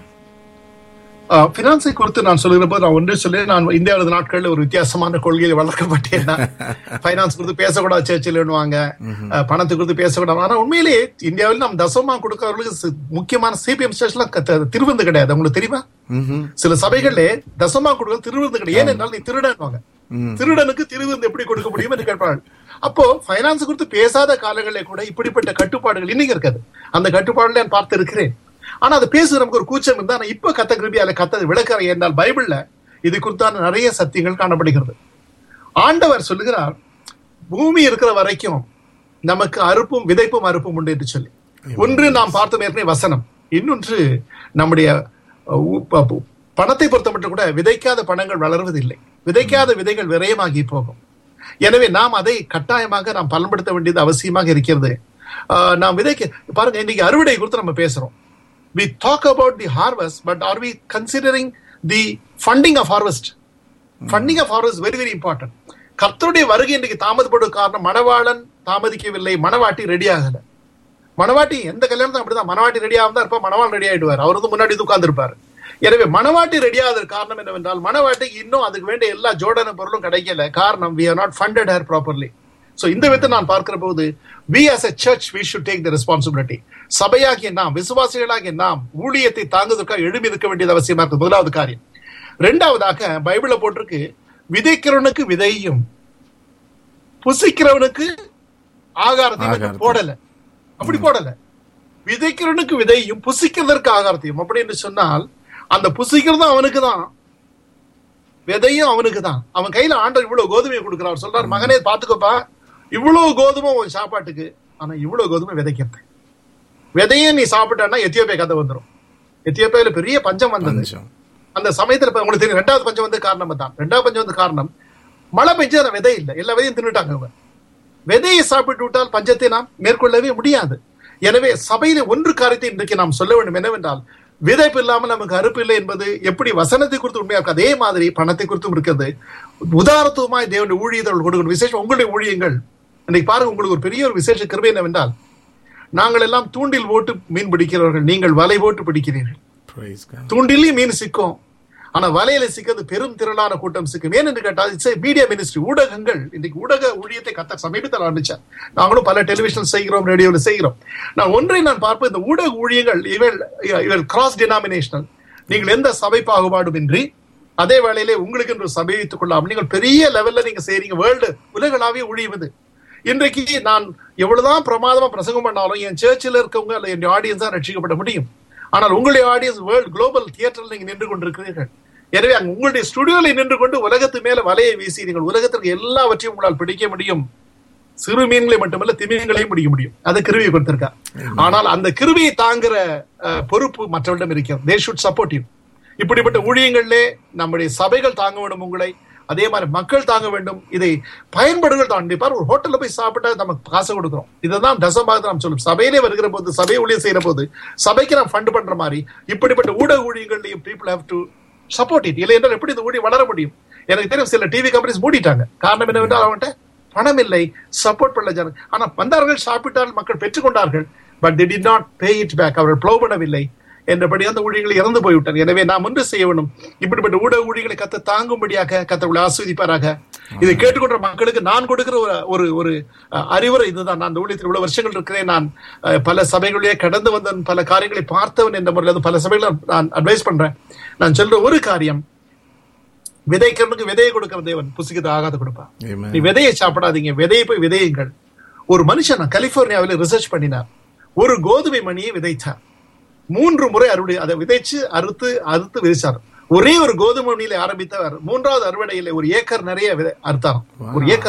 பினான்ஸை குறித்து நான் சொல்லுகிற போது நான் ஒன்றே சொல்லி நான் இந்தியாவது நாட்கள்ல ஒரு வித்தியாசமான கொள்கையில் வளர்க்கப்பட்டேன் பைனான்ஸ் குறித்து பேசக்கூடாது சேர்ச்சில் வேணுவாங்க அஹ், பணத்தை குறித்து பேசக்கூடாது ஆனா உண்மையிலேயே இந்தியாவில் நம்ம தசமா கொடுக்கறவர்களுக்கு சி- முக்கியமான சிபிஎம் ஸ்டேஷன்ல திருவந்து கிடையாது உங்களுக்கு தெரியுமா ம்ஹும். சில சபைகள்ல தசமா கொடுக்க திருவிருந்து கிடையாது ஏனென்றால் நீ திருடன்வாங்க திருடனுக்கு திருவிருந்து எப்படி கொடுக்க முடியும் என்று கேட்பார்கள் அப்போ பைனான்ஸ் குறித்து பேசாத காலங்களிலே கூட இப்படிப்பட்ட கட்டுப்பாடுகள் இன்னைக்கு இருக்காது அந்த கட்டுப்பாடுல நான் பார்த்து இருக்கிறேன் ஆனா அது பேச நமக்கு ஒரு கூச்சம் இருந்தா ஆனா இப்ப கத்த கிருபியால கத்த விளக்கற என்றால் பைபிள்ல இது குறித்தான நிறைய சத்தியங்கள் காணப்படுகிறது ஆண்டவர் சொல்லுகிறார் பூமி இருக்கிற வரைக்கும் நமக்கு அறுப்பும் விதைப்பும் அறுப்பும் உண்டு என்று சொல்லி ஒன்று நாம் பார்த்தோம் ஏற்கனவே வசனம் இன்னொன்று நம்முடைய அஹ், உ- ப- ப- பணத்தை பொறுத்த மட்டும் கூட விதைக்காத பணங்கள் வளர்வதில்லை விதைக்காத விதைகள் விரயமாகி போகும் எனவே நாம் அதை கட்டாயமாக நாம் பலன்படுத்த வேண்டியது அவசியமாக இருக்கிறது ஆஹ் நாம் விதைக்க பாருங்க இன்னைக்கு அறுவடை குறித்து நம்ம பேசுறோம் we talk about the harvest but are we considering the funding of harvest funding of harvest very very important கர்த்தருடைய வருகை இன்றைக்கு தாமதப்படும் காரணம் மணவாளன் தாமதிக்கவில்லை மணவாட்டி ரெடி ஆகல மணவாட்டி எந்த கல்யாணத்தும் அப்படிதான் மணவாட்டி ரெடி ஆகாம தான் இருப்பா மணவாள் ரெடி ஆயிடுவார் அவர் வந்து முன்னாடி உட்கார்ந்துருப்பாரு எனவே மணவாட்டி ரெடி ஆகிறதுக்கு காரணம் என்னவென்றால் மணவாட்டிக்கு இன்னும் அதுக்கு வேண்டிய எல்லா ஜோடன பொருளும் கிடைக்கல காரணம் we are not funded her properly so இந்த விதத்தை நான் பார்க்கிற போது we as a church we should take the responsibility சபையாகிய நாம் விசுவாசிகளாகிய நாம் ஊழியத்தை தாங்குவதற்காக எழுப்பி இருக்க வேண்டியது அவசியமா இருக்கு முதலாவது காரியம் ரெண்டாவதாக பைபிள்ல போட்டிருக்கு விதைக்கிறவனுக்கு விதையும் புசிக்கிறவனுக்கு ஆகாரத்தையும் ஆகாரத்தையும். போடல அப்படி போடல விதைக்கிறவனுக்கு விதையும் புசிக்கிறதற்கு ஆகாரத்தையும் அப்படின்னு சொன்னால் அந்த புசிக்கிறதும் அவனுக்கு தான் விதையும் அவனுக்கு தான் அவன் கையில ஆண்டவர் இவ்வளவு கோதுமையை கொடுக்கிறார் சொல்றாரு மகனே பாத்துக்கோப்பா இவ்வளவு கோதுமை உன் சாப்பாட்டுக்கு ஆனா இவ்வளவு கோதுமை விதைக்கிறது விதையும் நீ சாப்பிட்டான்னா எத்தியோப்பியா கதை வந்துரும் எத்தியோப்பியால பெரிய பஞ்சம் வந்தது பஞ்சம் அந்த சமயத்துல இப்ப உங்களுக்கு தெரியும் ரெண்டாவது பஞ்சம் வந்து காரணம் தான் ரெண்டாவது பஞ்சம் வந்து காரணம் மழை பெஞ்சு அந்த விதை இல்லை எல்லா விதையும் தின்னுட்டாங்க அவங்க விதையை சாப்பிட்டு விட்டால் பஞ்சத்தை நாம் மேற்கொள்ளவே முடியாது எனவே சபையில ஒன்று காரியத்தை இன்றைக்கு நாம் சொல்ல வேண்டும் என்னவென்றால் விதைப்பு இல்லாமல் நமக்கு அறுப்பு இல்லை என்பது எப்படி வசனத்தை குறித்து உண்மையா இருக்கு அதே மாதிரி பணத்தை குறித்தும் இருக்கிறது உதாரத்துவமாய் தேவனுடைய ஊழியர்கள் கொடுக்கணும் விசேஷம் உங்களுடைய ஊழியங்கள் இன்னைக்கு பாருங்க உங்களுக்கு ஒரு பெரிய ஒரு விசேஷ கிருபை என்னவென்றால் நாங்கள் எல்லாம் தூண்டில் போட்டு மீன் பிடிக்கிறவர்கள் நீங்கள் வலை போட்டு பிடிக்கிறீர்கள் Praise God. தூண்டிலையும் மீன் சிக்கும் ஆனா வலையில சிக்கிறது பெரும் திரளான கூட்டம் சிக்கும் ஏன் என்று கேட்டால் இட்ஸ் மீடியா மினிஸ்ட்ரி ஊடகங்கள் இன்னைக்கு ஊடக ஊழியத்தை கத்த சமீபத்தில் ஆரம்பிச்சார் நாங்களும் பல டெலிவிஷன் செய்கிறோம் ரேடியோவில் செய்கிறோம் நான் ஒன்றை நான் பார்ப்பேன் இந்த ஊடக ஊழியங்கள் இவள் இவள் கிராஸ் டினாமினேஷனல் நீங்கள் எந்த சபை பாகுபாடும் இன்றி அதே வேளையிலே உங்களுக்கு என்று சபை வைத்துக் கொள்ளாமல் நீங்கள் பெரிய லெவல்ல நீங்க செய்றீங்க வேர்ல்டு உலகளாவிய ஊழியம் இது இன்றைக்கு நான் எவ்வளவுதான் பிரமாதமா பிரசங்கம் பண்ணாலும் என் சர்ச்சில் இருக்கவங்க அல்ல என் ஆடியன்ஸ் தான் ரட்சிக்கப்பட முடியும் ஆனால் உங்களுடைய ஆடியன்ஸ் வேர்ல்ட் குளோபல் தியேட்டரில் நீங்க நின்று கொண்டிருக்கிறீர்கள் எனவே அங்க உங்களுடைய ஸ்டுடியோல நின்று கொண்டு உலகத்து மேல வலையை வீசி நீங்கள் உலகத்திற்கு எல்லாவற்றையும் உங்களால் பிடிக்க முடியும் சிறு மீன்களை மட்டுமல்ல திமிங்களையும் பிடிக்க முடியும் அது கிருவியை கொடுத்திருக்கா ஆனால் அந்த கிருவியை தாங்குற அஹ், பொறுப்பு மற்றவரிடம் இருக்கிறது தே ஷுட் சப்போர்ட் யூ இப்படிப்பட்ட ஊழியங்களிலே நம்முடைய சபைகள் தாங்க வேண்டும் உங்களை அதே மாதிரி மக்கள் தாங்க வேண்டும் இதை பயன்படுகள் தான் பார் ஒரு ஹோட்டல்ல போய் சாப்பிட்டா நமக்கு காசு கொடுக்குறோம் இதுதான் தசமாக நாம் சொல்லும் சபையிலே வருகிற போது சபை ஊழியம் செய்யற போது சபைக்கு நாம் ஃபண்ட் பண்ற மாதிரி இப்படிப்பட்ட ஊடக ஊழியங்களையும் people have to support it இல்லை என்றால் எப்படி இந்த ஊழியம் வளர முடியும் எனக்கு தெரியும் சில டிவி கம்பெனிஸ் மூடிட்டாங்க காரணம் என்னவென்றால் அவன்கிட்ட பணம் இல்லை சப்போர்ட் பண்ணல ஜன ஆனா வந்தார்கள் சாப்பிட்டால் மக்கள் பெற்றுக்கொண்டார்கள் but the did not pay it back அவர்கள் ப்ளோ பண்ணவில்லை என்றபடி அந்த ஊழியர்கள் இறந்து போய்விட்டார் எனவே நாம் ஒன்று செய்ய வேண்டும் இப்படிப்பட்ட ஊடக ஊழியர்களை கத்த தாங்கும்படியாக கத்தவர்களை ஆஸ்வதிப்பாராக இதை கேட்டுக்கொண்ட மக்களுக்கு நான் கொடுக்கிற ஒரு ஒரு ஒரு அஹ், அறிவுரை இதுதான் நான் இந்த ஊழியத்தில் இவ்வளவு வருஷங்கள் இருக்கிறேன் நான் அஹ், பல சபைகளிலே கடந்து வந்தவன் பல காரியங்களை பார்த்தவன் என்ற முறையில் பல சபைகளை நான் அட்வைஸ் பண்றேன் நான் சொல்ற ஒரு காரியம் விதைக்கிறவனுக்கு விதையை கொடுக்கிற தேவன் புசிக்கிறது ஆகாத கொடுப்பான் Amen. நீ விதையை சாப்பிடாதீங்க விதையை போய் விதையுங்கள் ஒரு மனுஷன் கலிபோர்னியாவில் ரிசர்ச் பண்ணினார் ஒரு கோதுமை மணியை விதைச்சார் மூன்று முறை அறுவடை அதை விதைச்சு அறுத்து அறுத்து விதைச்சார் ஒரே ஒரு கோதுமை மணியில ஆரம்பித்தவர் மூன்றாவது அறுவடையில ஒரு ஏக்கர் நிறைய விதை அறுத்தாராம் ஒரு ஏக்கர்